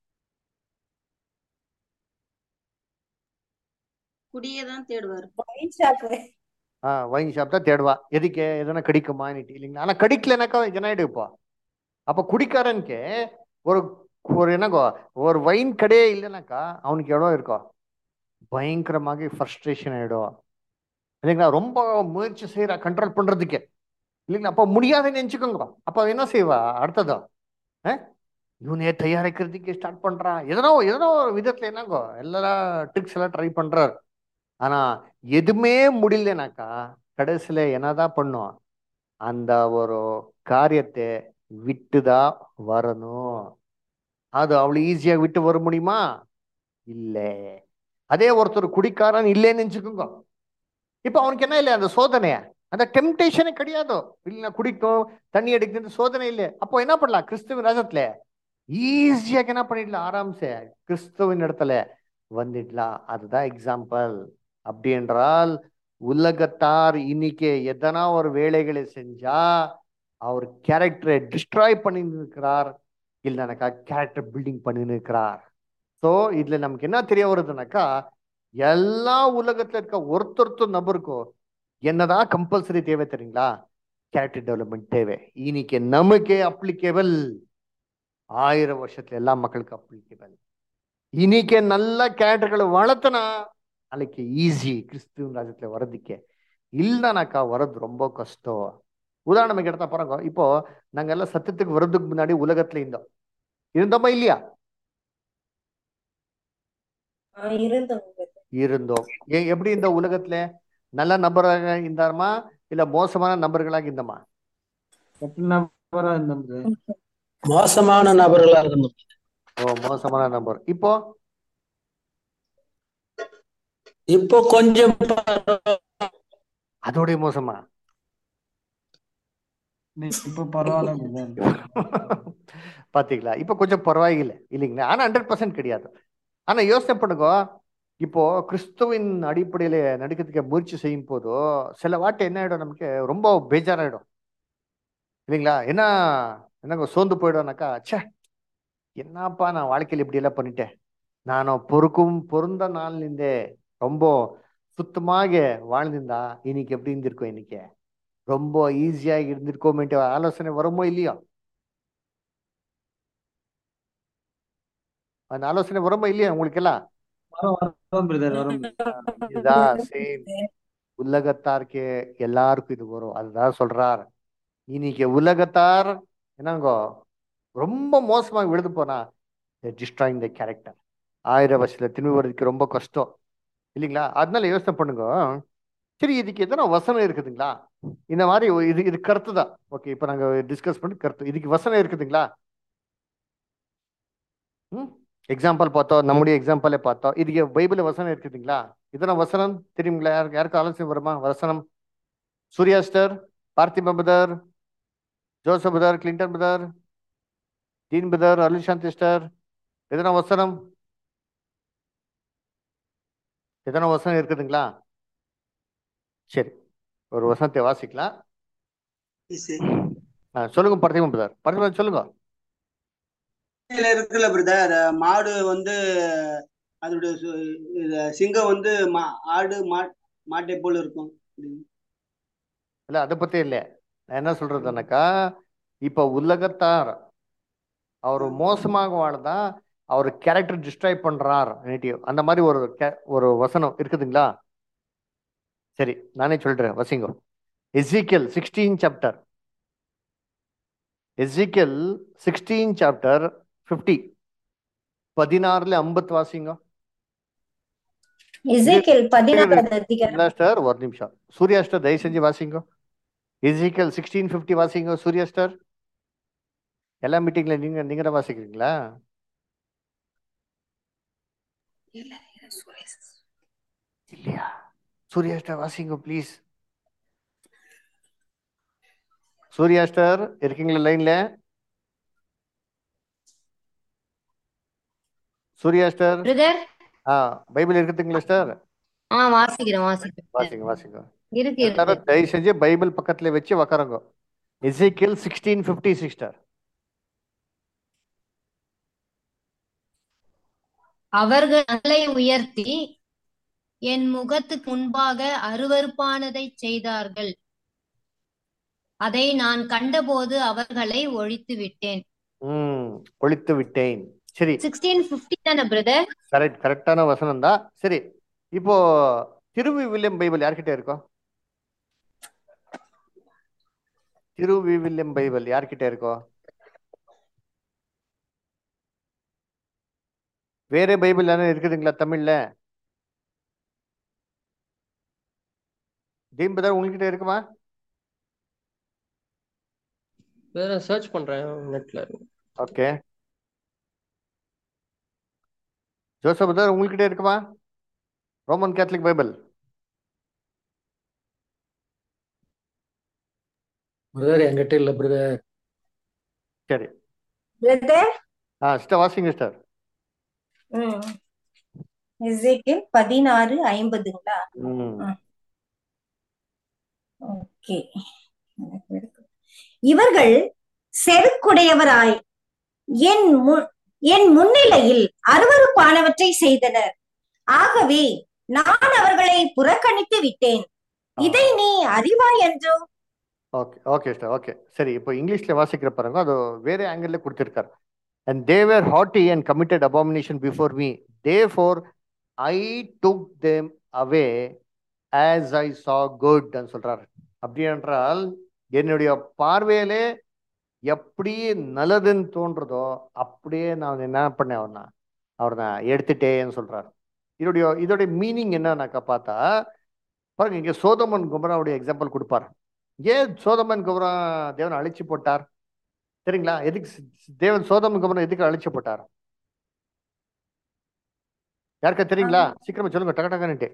குடியே தான் தேடுவாரு ஆஹ் வைன் ஷாப் தான் தேடுவா எதுக்கு எதனா கிடைக்குமான்னுட்டு இல்லைங்களா ஆனா கிடைக்கலனாக்கா என்ன ஆயிடுப்பா அப்ப குடிக்காரனுக்கு ஒரு ஒரு என்னங்கோ ஒரு வைன் கடையே இல்லைனாக்கா அவனுக்கு எவ்வளோ இருக்கும் பயங்கரமாக ஃப்ரஸ்ட்ரேஷன் ஆயிடும் இல்லைங்களா ரொம்ப முயற்சி செய்யறா கண்ட்ரோல் பண்றதுக்கு இல்லைங்களா அப்போ முடியாதுன்னு நினச்சிக்கோங்க அப்போ என்ன செய்வா அடுத்ததோ இவனே தயாரிக்கிறதுக்கு ஸ்டார்ட் பண்றான் எதனோ எதனோ ஒரு விதத்துல என்னங்கோ எல்லா ட்ரிக்ஸ் எல்லாம் ட்ரை பண்றாரு ஆனா எதுவுமே முடியலனாக்கா கடைசியில என்னதான் பண்ணும் அந்த ஒரு காரியத்தை விட்டுதான் வரணும் அது அவ்வளவு ஈஸியா விட்டு வர முடியுமா இல்ல அதே ஒருத்தர் குடிக்காரன் இல்லைன்னு நினைச்சுக்கோங்க இப்ப அவனுக்கு என்ன இல்லை அந்த சோதனைய அந்த டெம்டேஷனே கிடையாது இல்லைன்னா குடிக்கும் தண்ணி அடிக்கிறது சோதனை இல்லை அப்போ என்ன பண்ணலாம் கிறிஸ்துவின் ராஜத்துல ஈஸியாக என்ன பண்ணிடலாம் ஆராம்சே கிறிஸ்துவின் இடத்துல வந்துடலாம் அதுதான் எக்ஸாம்பிள் அப்படி என்றால் உலகத்தார் இன்னைக்கு எதனா ஒரு வேலைகளை செஞ்சா அவர் கேரக்டரை டிஸ்ட்ராய் பண்ணி இருக்கிறார் இல்லைனாக்கா கேரக்டர் பில்டிங் பண்ணி இருக்கிறார் ஸோ இதுல நமக்கு என்ன தெரிய வருதுனாக்கா எல்லா உலகத்துல இருக்க ஒருத்தொருத்தர் நபருக்கும் என்னதான் கம்பல்சரி தேவை தெரியுங்களா கேரக்டர் டெவலப்மெண்ட் தேவை இன்னைக்கு நமக்கே அப்ளிகேபிள் ஆயிரம் வருஷத்துல எல்லா மக்களுக்கும் அப்ளிகேபிள் இன்னைக்கு நல்ல கேரக்டர்களை வளர்த்தனா நாளைக்கு ஈஸி கிறிஸ்துவ ராஜ்யத்துல வர்றதுக்கே இல்லைனாக்கா வர்றது ரொம்ப கஷ்டம் உதாரணம் எடுத்தா பாருங்க இப்போ நாங்க எல்லாம் சத்தியத்துக்கு வர்றதுக்கு முன்னாடி உலகத்துல இருந்தோம் இருந்தோமா இல்லையா இருந்தோம் எப்படி இந்த உலகத்துல நல்ல நபராக இருந்தாருமா இல்ல மோசமான நபர்களாக இருந்தோமா நபரா இருந்தோம் மோசமான நபர்களா இருந்தோம் ஓ மோசமான நபர் இப்போ இப்போ கொஞ்சம் அதோடைய மோசமா இப்ப பரவாயில்ல பாத்தீங்களா இப்ப கொஞ்சம் பரவாயில்லை இல்லைங்களா ஆனா ஹண்ட்ரட் பர்சன்ட் கிடையாது ஆனா யோசனை பண்ணுங்க இப்போ கிறிஸ்துவின் அடிப்படையில நடிக்கிறதுக்கு முயற்சி செய்யும் போதோ சில வாட்டி என்ன ஆயிடும் நமக்கு ரொம்ப பேஜாராயிடும் இல்லைங்களா என்ன என்னங்க சோர்ந்து போயிடும்னாக்கா ச்சே என்னப்பா நான் வாழ்க்கையில் இப்படி எல்லாம் பண்ணிட்டேன் நான் பொறுக்கும் பொருந்த நாள்லேருந்தே ரொம்ப சுத்தமாக வாழ்ந்திருந்தா இன்னைக்கு எப்படி இருந்திருக்கும் இன்னைக்கு ரொம்ப ஈஸியாக இருந்திருக்கோமேட்டு ஆலோசனை வருமோ இல்லையோ அந்த ஆலோசனை வருமோ இல்லையா உங்களுக்கு எல்லாம் இதுதான் சேம் உலகத்தாருக்கு எல்லாருக்கும் இது வரும் அதுதான் சொல்றார் இன்னைக்கு உலகத்தார் என்னங்கோ ரொம்ப மோசமாக விழுது போனா டிஸ்ட்ராயிங் த கேரக்டர் ஆயிரம் வருஷத்துல திரும்பி வர்றதுக்கு ரொம்ப கஷ்டம் இல்லைங்களா அதனால யோசனை பண்ணுங்க சரி இதுக்கு எத்தனை வசனம் இருக்குதுங்களா இந்த மாதிரி இது இது கருத்து தான் ஓகே இப்போ நாங்கள் டிஸ்கஸ் பண்ணி கருத்து இதுக்கு வசனம் இருக்குதுங்களா ம் எக்ஸாம்பிள் பார்த்தோம் நம்முடைய எக்ஸாம்பிளே பார்த்தோம் இதுக்கு பைபிள் வசனம் இருக்குதுங்களா இதெல்லாம் வசனம் தெரியுங்களா யாருக்கு யாருக்கும் ஆலோசனை வருமா வசனம் Surya sister Parthiba brother Joseph brother Clinton brother Dean brother Arulsanth sister எதனா வசனம் எதனா வசனம் இருக்குதுங்களா சரி ஒரு வசனத்தை வாசிக்கலாம் சொல்லுங்க பார்த்திபன் பதர் பார்த்திபன் சொல்லுங்க இருக்குல்ல பிரதர் மாடு வந்து அதோட சு- இது சிங்கம் வந்து மா ஆடு மா மாட்டை போல இருக்கும் இல்ல அதை பத்தி இல்ல நான் என்ன சொல்றதுனாக்கா இப்ப உலகத்தார் அவர் மோசமாக வாழ்ந்தா அவர் கேரக்டர் டிஸ்ட்ராய் பண்றார் நேட்டிவ் அந்த மாதிரி ஒரு ca- ஒரு வசனம் இருக்குதுங்களா சரி நானே சொல்றேன் வசிங்கோ Ezekiel sixteen chapter Ezekiel sixteen chapter fifty பதினாறுல ஐம்பத்து வாசிங்க எசேக்கியேல் பதினாறாவது அதிகாரம் ஸ்டார் ஒரு நிமிஷம் சூர்யா ஸ்டார் தயவு செஞ்சு வாசிங்க எசிக்கல் சிக்ஸ்டீன் ஃபிஃப்டி வாசிங்க சூர்யா ஸ்டார் எல்லா மீட்டிங்ல நீங்க நீங்க தான் வாசிக்கிறீங்களா இல்லையா சூர்யா ஸ்டார் வாசிங்க ப்ளீஸ் சூர்யா ஸ்டார் இருக்கீங்களா லைன்ல சூர்யா ஸ்டார் பிரதர் ஆ பைபிள் இருக்குதுங்களா ஸ்டார் ஆ வாசிக்கிறேன் வாசிக்கிறேன் வாசிங்க வாசிங்க இருக்கு இருக்கு எல்லாரும் தயவு செஞ்சு பைபிள் பக்கத்துல வச்சு உக்காருங்க எசேக்கியல் சிக்ஸ்டீன் ஃபிஃப்டி சிக்ஸ் ஸ்டார் அவர்கள் தங்களை உயர்த்தி என் முகத்துக்கு முன்பாக அருவருப்பானதை செய்தார்கள் அதை நான் கண்டபோது அவர்களை ஒழித்து விட்டேன் ம் ஒழித்து விட்டேன் சரி சிக்ஸ்டீன் பிப்டி தானே பிரதர் கரெக்ட் கரெக்டான வசனம் தான் சரி இப்போ திருவிவிலியம் பைபிள் யார்கிட்ட இருக்கோ திருவிவிலியம் பைபிள் யார்கிட்ட இருக்கோ வேற பைபிள் என்ன இருக்குதுங்களா தமிழ்ல தீம்பதர் உங்ககிட்ட இருக்குமா வேற சர்ச் பண்றேன் நெட்ல ஓகே ஜோசப் பிரதர் உங்ககிட்ட இருக்குமா ரோமன் கேத்தலிக் பைபிள் பிரதர் என்கிட்ட இல்ல பிரதர் சரி பிரதர் ஆ சிஸ்டர் வாசிங்க சிஸ்டர் ம் எசேக்கியேல் பதினாறு ஐம்பதுங்களா ம் ஓகே இவர்கள் செருக்குடையவராய் என் மு என் முன்னிலையில் அருவருப்பானவற்றை செய்தனர் ஆகவே நான் அவர்களை புறக்கணித்து விட்டேன் இதை நீ அறிவாய் என்றோ ஓகே ஓகே சிஸ்டர் ஓகே சரி இப்போ இங்கிலீஷ்ல வாசிக்கிற பாருங்க அது வேற ஆங்கிள் கொடுத்திருக்காரு and they were haughty and committed abomination before me therefore I took them away as I saw good சொல்றாரு அப்படி என்றால் என்னுடைய பார்வையிலே எப்படி நல்லதுன்னு தோன்றதோ அப்படியே நான் என்ன பண்ணேன் அவனை அவர் நான் எடுத்துட்டேன்னு சொல்றாரு இதோடைய இதோடைய மீனிங் என்னன்னாக்கா பார்த்தா பாருங்க இங்க சோதமன் குமராவுடைய எக்ஸாம்பிள் கொடுப்பார் ஏன் சோதமன் குமரா தேவன் அழிச்சு போட்டார் சரிங்களா எதுக்கு ஸ்- தேவன் சோதமன் குமரன் எதுக்கு அழிச்சு போட்டார் யாருக்கா தெரியுங்களா சீக்கிரமா சொல்லுங்க டக டகன்னுட்டு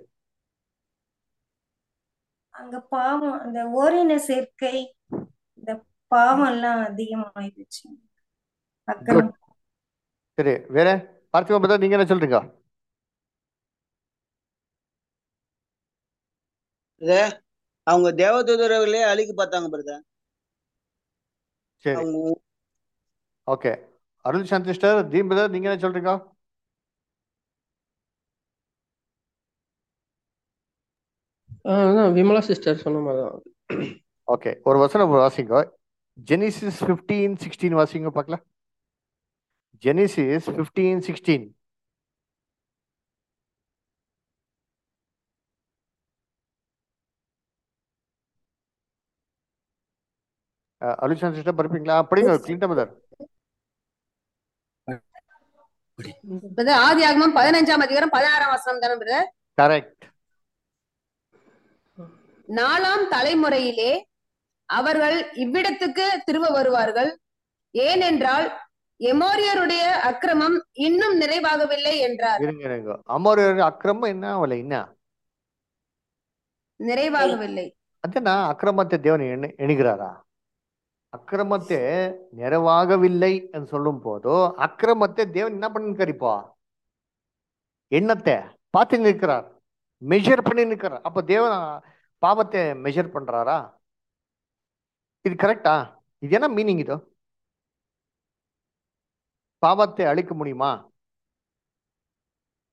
அங்க பாவம் அந்த ஓரின சேர்க்கை இந்த பாவம் எல்லாம் அதிகமாயிடுச்சு குட் அக்கிரமம் சரி வேற பார்த்திபா பதா நீங்க என்ன சொல்றீங்க இத அவங்க தேவதூதர்களே அழிக்க பார்த்தாங்க பிரதர் சரி அவங்க okay Arul Shanthi sister Dean brother நீங்க என்ன சொல்றீங்க அதான் விமலா சிஸ்டர் சொன்ன மாதிரி தான் ஓகே ஒரு வசனம் வாசிங்க ஜெனிசிஸ் ஃபிஃப்டீன் சிக்ஸ்டீன் வாசிங்க பார்க்கலாம் Genesis fifteen sixteen Arul Shanthi sister படிப்பீங்களா படிங்க கிளின்டன் பிரதர் பிரதர் ஆதி ஆகமம் பதினஞ்சாம் அதிகாரம் பதினாறாம் வசனம் தானே பிரதர் கரெக்ட் நாலாம் தலைமுறையிலே அவர்கள் இவ்விடத்துக்கு திரும்ப வருவார்கள் ஏனென்றால் எமோரியருடைய அக்கிரமம் இன்னும் நிறைவாகவில்லை என்றார் இருங்க இருங்க அமோரியர் அக்கிரமம் என்ன அவளை என்ன நிறைவாகவில்லை அதுனா அக்கிரமத்தை தேவன் எண்ணு எண்ணுகிறாரா அக்கிரமத்தை நிறைவாகவில்லை என்று சொல்லும் போதோ அக்கிரமத்தை தேவன் என்ன பண்ணிருக்கார் இப்போ எண்ணத்தை பார்த்து நிற்கிறார் மெஷர் பண்ணி நிற்கிறார் அப்ப தேவன் பாவத்தை மெஷர் பண்றாரா இது கரெக்டா இது என்ன மீனிங் இது பாவத்தை அழிக்க முடியுமா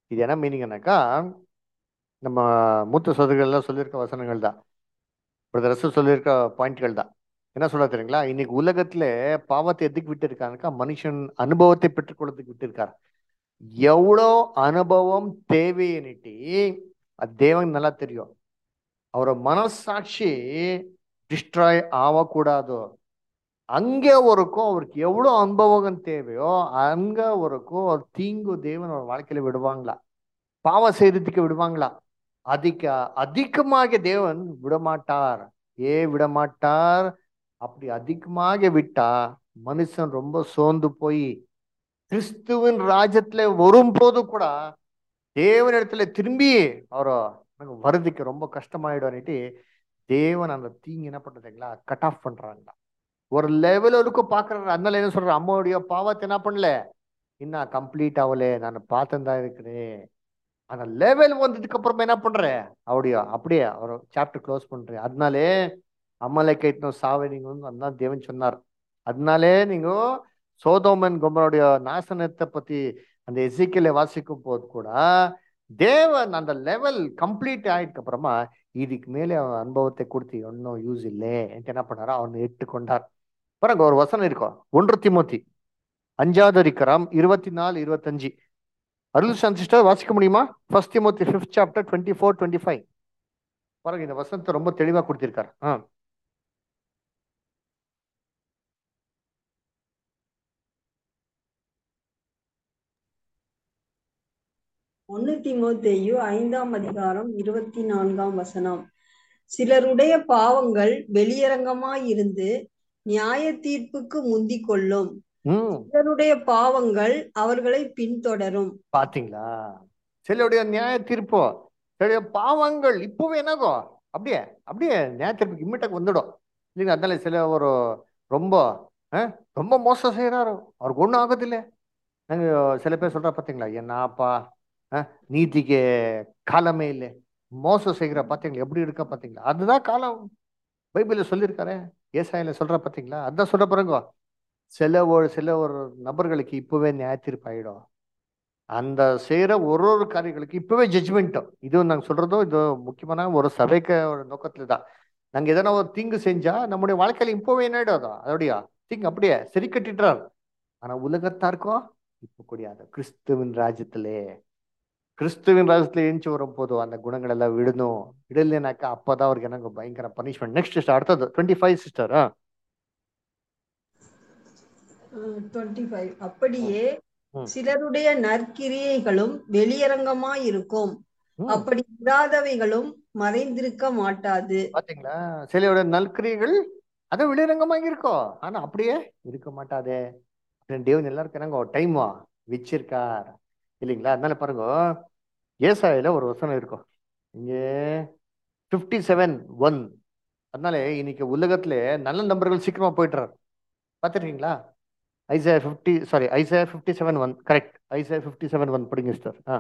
இது என்ன மீனிங்னாக்கா நம்ம மூத்த சோதர்கள்லாம் சொல்லியிருக்க வசனங்கள் தான் பிரதர் ரசூல் சொல்லியிருக்க பாயிண்ட்கள் தான் என்ன சொல்ல தெரியுங்களா இன்னைக்கு உலகத்துல பாவத்தை எதுக்கு விட்டு இருக்காருக்கா மனுஷன் அனுபவத்தை பெற்றுக்கொள்றதுக்கு விட்டு இருக்காரு எவ்வளோ அனுபவம் தேவைன்னுட்டு அது தேவன் நல்லா தெரியும் அவர மனசாட்சி டிஸ்ட்ராய் ஆகக்கூடாதோ அங்கே வரைக்கும் அவருக்கு எவ்வளோ அனுபவம் தேவையோ அங்க வரைக்கும் ஒரு தீங்கு தேவன் அவர் வாழ்க்கையில விடுவாங்களா பாவம் செய்யறதுக்கு விடுவாங்களா அதிக அதிகமாக தேவன் விடமாட்டார் ஏ விடமாட்டார் அப்படி அதிகமாக விட்டா மனுஷன் ரொம்ப சோர்ந்து போய் கிறிஸ்துவின் ராஜ்யத்துல வரும்போது கூட தேவனிடத்துல திரும்பி அவரை வருதிக்கு ரொம்ப கஷ்டமாயிடும்னுட்டு தேவன் அந்த தீங்கு என்ன பண்றதுங்களா கட் ஆஃப் பண்றாங்களா ஒரு லெவல் வரைக்கும் பாக்குறாரு அதனால என்ன சொல்ற அம்மாவுடைய பாவத்தை என்ன பண்ணல இன்னும் கம்ப்ளீட் ஆகல நான் பார்த்துன்னு தான் இருக்கிறேன் அந்த லெவல் வந்ததுக்கு அப்புறமா என்ன பண்றேன் அப்படியா அப்படியே அவர் சாப்டர் க்ளோஸ் பண்றேன் அதனாலே அம்மலை கைட்டணும் சாவை நீங்க வந்து அதான் தேவன் சொன்னார் அதனாலே நீங்க சோதோமன் குமரனுடைய நாசனத்தை பத்தி அந்த எசிக்கலை வாசிக்கும் போது கூட தேவன் அந்த லெவல் கம்ப்ளீட் ஆயிடுக்கு அப்புறமா இதுக்கு மேலே அவன் அனுபவத்தை கொடுத்து ஒன்றும் யூஸ் இல்லை என்ன பண்ணாரா அவனை ஏற்றுக்கொண்டார் பாருங்க ஒரு வசனம் இருக்கும் ஒன்று திமுத்தி அஞ்சாவது அதிகாரம் இருபத்தி நாலு இருபத்தஞ்சு அருள் சிஸ்டர் வாசிக்க முடியுமா first Timothy fifth chapter twenty four twenty five பாருங்க இந்த வசனத்தை ரொம்ப தெளிவா கொடுத்திருக்காரு ஆ ஒன்னு திமோத்தேயு ஐந்தாம் அதிகாரம் இருபத்தி நான்காம் வசனம் சிலருடைய பாவங்கள் வெளியரங்கமாயிருந்து நியாய தீர்ப்புக்கு முந்திக் கொள்ளும் ம் சிலருடைய பாவங்கள் அவர்களை பின்தொடரும் பாத்தீங்களா சிலருடைய நியாய தீர்ப்போ சிலருடைய பாவங்கள் இப்பவே என்னாகும் அப்படியே அப்படியே நியாய தீர்ப்புக்கு இம்மிட்டாக்கு வந்துடும் இல்லைங்க அதனால சில ஒரு ரொம்ப அஹ், ரொம்ப மோசம் செய்யறாரு அவருக்கு ஒன்றும் ஆகுதில்ல நாங்க சில பேர் சொல்றா பாத்தீங்களா என்னப்பா அஹ், நீதிக்கு காலமே இல்லை மோசம் செய்கிற பாத்தீங்களா எப்படி இருக்கா பாத்தீங்களா அதுதான் காலம் பைபிள்ல சொல்லியிருக்காரு ஏசாயில சொல்ற பாத்தீங்களா அதான் சொல்ற பாருங்க சில ஒரு சில ஒரு நபர்களுக்கு இப்பவே நியாய தீர்ப்பு ஆயிடும் அந்த செய்யற ஒரு ஒரு காரியங்களுக்கு இப்பவே ஜட்ஜ்மெண்ட்டும் இது நாங்க சொல்றதோ இது முக்கியமான ஒரு சபைக்கு ஒரு நோக்கத்துல தான் நாங்க எதனா ஒரு தீங்கு செஞ்சா நம்முடைய வாழ்க்கையில இப்பவே என்ன ஆயிடும் அதோடைய தீங்கு அப்படியே சரி கட்டிடுறாரு ஆனா உலகத்தாருக்கும் இப்ப கூடியாது கிறிஸ்துவின் ராஜ்யத்திலே கிறிஸ்துவின் ராஜ்யத்துல எழுந்து வரும் போதும் அந்த குணங்கள் எல்லாம் விடணும் விடலைனாக்கா அப்பதான் அவருக்கு எனக்கு பயங்கர பனிஷ்மெண்ட் நெக்ஸ்ட் அடுத்தது twenty five sister twenty five அப்படியே ம். சிலருடைய நற்கிரியைகளும் வெளியரங்கமாயிருக்கும் ம். அப்படி இராதவைகளும் மறைந்திருக்க மாட்டாது பாத்தீங்களா சிலையோட நல்கிரியைகள் அது வெளிரங்கமாக இருக்கும் ஆனா அப்படியே இருக்க மாட்டாதே அப்படின்னு தேவன் எல்லாருக்கும் என்னங்க டைமா வச்சிருக்கார் இல்லைங்களா அதனால பாருங்க ஏசாயில ஒரு வசனம் இருக்கும் இங்கே ஃபிஃப்டி செவன் ஒன் அதனால இன்னைக்கு உலகத்துல நல்ல நம்பர்கள் சீக்கிரமா போயிட்டுறாரு பார்த்துருக்கீங்களா Isaiah fifty sorry Isaiah fifty seven one correct Isaiah fifty seven one படிங்க சார் ஆ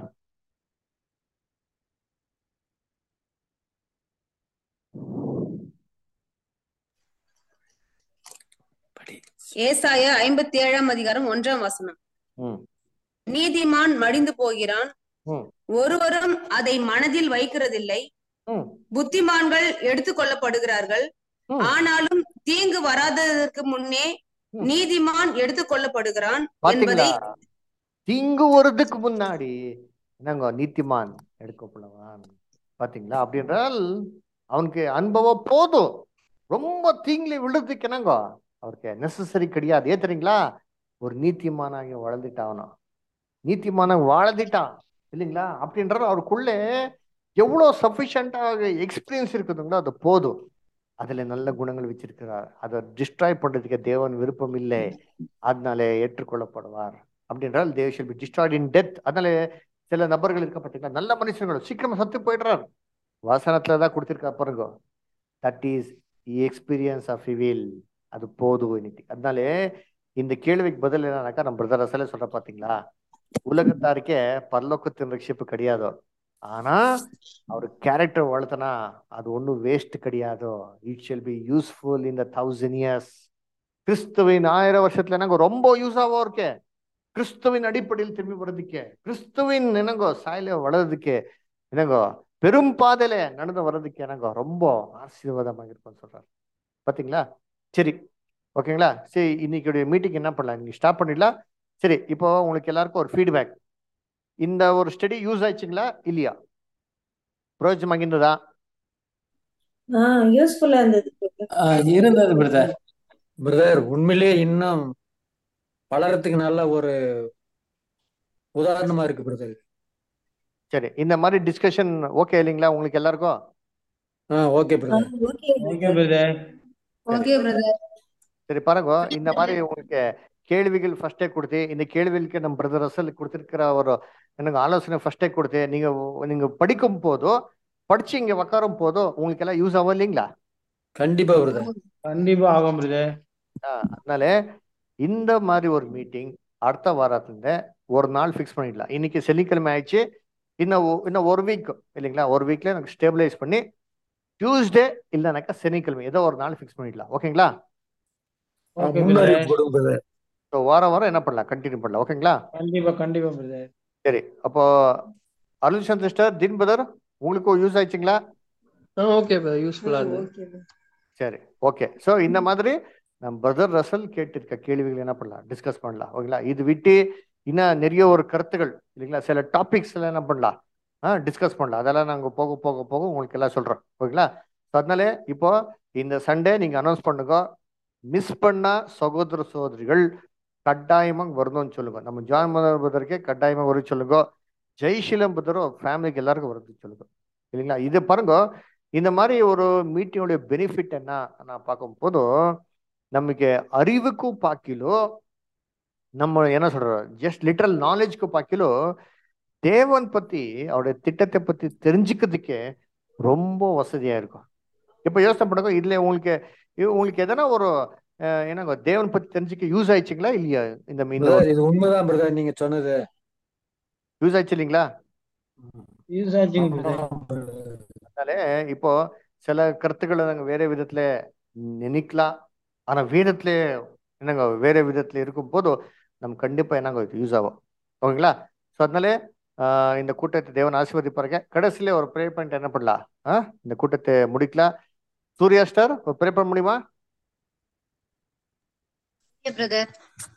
ஏசாயா ஐம்பத்தி ஏழாம் அதிகாரம் ஒன்றாம் வசனம் ம் நீதிமான் மடிந்து போகிறான் ம் ஒருவரும் அதை மனதில் வைக்கிறதில்லை ம் புத்திமான்கள் எடுத்துக் கொள்ளப்படுகிறார்கள் ம். ஆனாலும் தீங்கு வராததற்கு முன்னே ம். நீதிமான் எடுத்துக் கொள்ளப்படுகிறான் பாத்தீங்களா என்பதை தீங்கு வருதுக்கு முன்னாடி என்னங்க நீதிமான் எடுக்கப்படுவான் பாத்தீங்களா அப்படின்றால் அவனுக்கு அனுபவம் போதும் ரொம்ப தீங்குல விழுறதுக்கு என்னங்க அவருக்கு நெசசரி கிடையாது ஏன் தெரியுங்களா ஒரு நீதிமானாகி வளர்ந்துட்டாவனும் நீதிமான வாழ்ந்துட்டான் இல்லைங்களா அப்படின்றது அவருக்குள்ள எவ்வளவு சஃபிஷியண்டாக எக்ஸ்பீரியன்ஸ் இருக்குதுங்களோ அது போதும் அதுல நல்ல குணங்கள் வச்சிருக்கிறார் அதை டிஸ்ட்ராய் பண்றதுக்கு தேவன் விருப்பம் இல்லை அதனால ஏற்றுக்கொள்ளப்படுவார் அப்படின்றால் they shall be destroyed in death அதனால சில நபர்கள் இருக்க பார்த்தீங்கன்னா நல்ல மனுஷங்களும் சீக்கிரமா சத்து போயிடுறார் வசனத்துல தான் கொடுத்திருக்கா பாருங்க that is experience of will அது போதும் இன்னைக்கு அதனால இந்த கேள்விக்கு பதில் என்னன்னாக்கா நம்ம பிரதர் ரசலே சொல்ற பாத்தீங்களா உலகத்தாருக்கே பரலோகத்தின் ரட்சிப்பு கிடையாதோ ஆனா அவர் கேரக்டர் வளர்த்தனா அது ஒன்றும் வேஸ்ட் கிடையாதோ it shall be useful in the thousand years கிறிஸ்துவின் ஆயிரம் வருஷத்துல நாங்க ரொம்ப யூஸ் ஆகும் இருக்கே கிறிஸ்துவின் அடிப்படையில் திரும்பி வர்றதுக்கே கிறிஸ்துவின் என்னங்கோ சாயல வளர்றதுக்கு என்னங்கோ பெரும் பாதையில நடந்து வர்றதுக்கு என்னங்கோ ரொம்ப ஆசீர்வாதமாக இருக்கும்னு சொல்றாரு பாத்தீங்களா சரி ஓகேங்களா சரி இன்னைக்கு மீட்டிங் என்ன பண்ணலாம் நீங்க ஸ்டாப் பண்ணிடலாம் சரி இப்போ உங்களுக்கு எல்லாருக்கும் ஒரு ஃபீட்பேக் இந்த ஒரு ஸ்டடி யூஸ் ஆயிடுச்சுங்களா இல்லையா பிரயோஜனமாக இருந்ததா ஆஹ் யூஸ்ஃபுல்லா இருந்தது இருந்தது பிரதர் பிரதர் உண்மையிலேயே இன்னும் வளர்றதுக்கு நல்ல ஒரு உதாரணமா இருக்கு பிரதர் சரி இந்த மாதிரி டிஸ்கஷன் ஓகே இல்லைங்களா உங்களுக்கு எல்லாருக்கும் ஆ okay brother okay okay brother okay brother சரி பாருங்க இந்த மாதிரி உங்களுக்கு கேள்விகள் ஃபர்ஸ்டே கொடுத்து இந்த கேள்விகளுக்கு நம்ம பிரதர் ரசல் கொடுத்துருக்கிற ஒரு எனக்கு ஆலோசனை ஃபர்ஸ்டே கொடுத்து நீங்க நீங்க படிக்கும் போதோ படிச்சு இங்க உக்காரும் போதோ உங்களுக்கு எல்லாம் யூஸ் ஆகும் இல்லைங்களா கண்டிப்பா பிரதர் கண்டிப்பா ஆகும் பிரதர் ஆஹ் அதனால இந்த மாதிரி ஒரு மீட்டிங் அடுத்த வாரத்துல ஒரு நாள் ஃபிக்ஸ் பண்ணிடலாம் இன்னைக்கு சனிக்கிழமை ஆயிடுச்சு இன்னும் ஒ- இன்னும் ஒரு வீக் இல்லைங்களா ஒரு வீக்ல எனக்கு ஸ்டேபிளைஸ் பண்ணி டியூஸ்டே இல்லைனாக்கா சனிக்கிழமை ஏதோ ஒரு நாள் ஃபிக்ஸ் பண்ணிடலாம் ஓகேங்களா ஓகே முன்னறிவிப்பு பிரதர் கொடுங்க பிரதர் ஸோ வாரம் வாரம் என்ன பண்ணலாம் கண்டினியூ பண்ணலாம் ஓகேங்களா கண்டிப்பா கண்டிப்பா பிரதர் சரி அப்போ Arul Shanth sister Dean brother உங்களுக்கும் யூஸ் ஆயிடுச்சுங்களா ஆ ஓகே பிரதர் யூஸ்ஃபுல்லா இருந்தது ஓகே சரி ஓகே ஸோ இந்த மாதிரி நம்ம பிரதர் ரசல் கேட்டிருக்க கேள்விகள் என்ன பண்ணலாம் டிஸ்கஸ் பண்ணலாம் ஓகேங்களா இது விட்டு இன்னும் நிறைய ஒரு கருத்துகள் இல்லைங்களா சில டாபிக்ஸ் எல்லாம் என்ன பண்ணலாம் ஆ டிஸ்கஸ் பண்ணலாம் அதெல்லாம் நாங்கள் போக போக போக உங்களுக்கு எல்லாம் சொல்கிறோம் ஓகேங்களா ஸோ அதனால இப்போ இந்த சண்டே நீங்கள் அனௌன்ஸ் பண்ணுங்க மிஸ் பண்ண சகோதர சகோதரிகள் கட்டாயமாக வரணும்னு சொல்லுங்க நம்ம ஜான் மதர் பிரதருக்கே கட்டாயமாக வர சொல்லுங்க ஜெய்ஷீலம் பிரதரும் ஃபேமிலிக்கு எல்லாருக்கும் வருது சொல்லுங்க இல்லைங்களா இது பாருங்க இந்த மாதிரி ஒரு மீட்டிங்கோடைய பெனிஃபிட் என்ன நான் பார்க்கும்போது நமக்கு அறிவுக்கும் பாக்கிலோ நம்ம என்ன சொல்றோம் ஜஸ்ட் லிட்டரல் நாலேஜ்க்கு பாக்கிலோ தேவன் பத்தி அவருடைய திட்டத்தை பத்தி தெரிஞ்சுக்கிறதுக்கே ரொம்ப வசதியா இருக்கும் இப்ப யோசனை பண்ணுங்க இதுல உங்களுக்கு இது உங்களுக்கு எதனா ஒரு அஹ், என்னங்க தேவன் பத்தி தெரிஞ்சுக்க யூஸ் ஆயிடுச்சுங்களா இல்லையா இந்த இந்த பிரதர் இது உண்மைதான் பிரதர் நீங்க சொன்னது யூஸ் ஆயிடுச்சு இல்லைங்களா யூஸ் ஆச்சுங்க பிரதர் ஆமா brother. அதனால இப்போ சில கருத்துக்களை நாங்க வேற விதத்துல நினைக்கலாம் ஆனா வேதத்துல என்னங்க வேற விதத்துல இருக்கும் போது நம்ம கண்டிப்பா என்னங்க இது யூஸ் ஆகும் ஓகேங்களா ஸோ அதனால ஆஹ் இந்த கூட்டத்தை தேவன் ஆசீர்வதிப்பாருங்க கடைசியில ஒரு ப்ரே பண்ணிட்டு என்ன பண்ணலாம் ஆஹ் இந்த கூட்டத்தை முடிக்கலாம் சூர்யா ஸ்டார் ஒரு ப்ரே பண்ண முடியுமா பிரதர்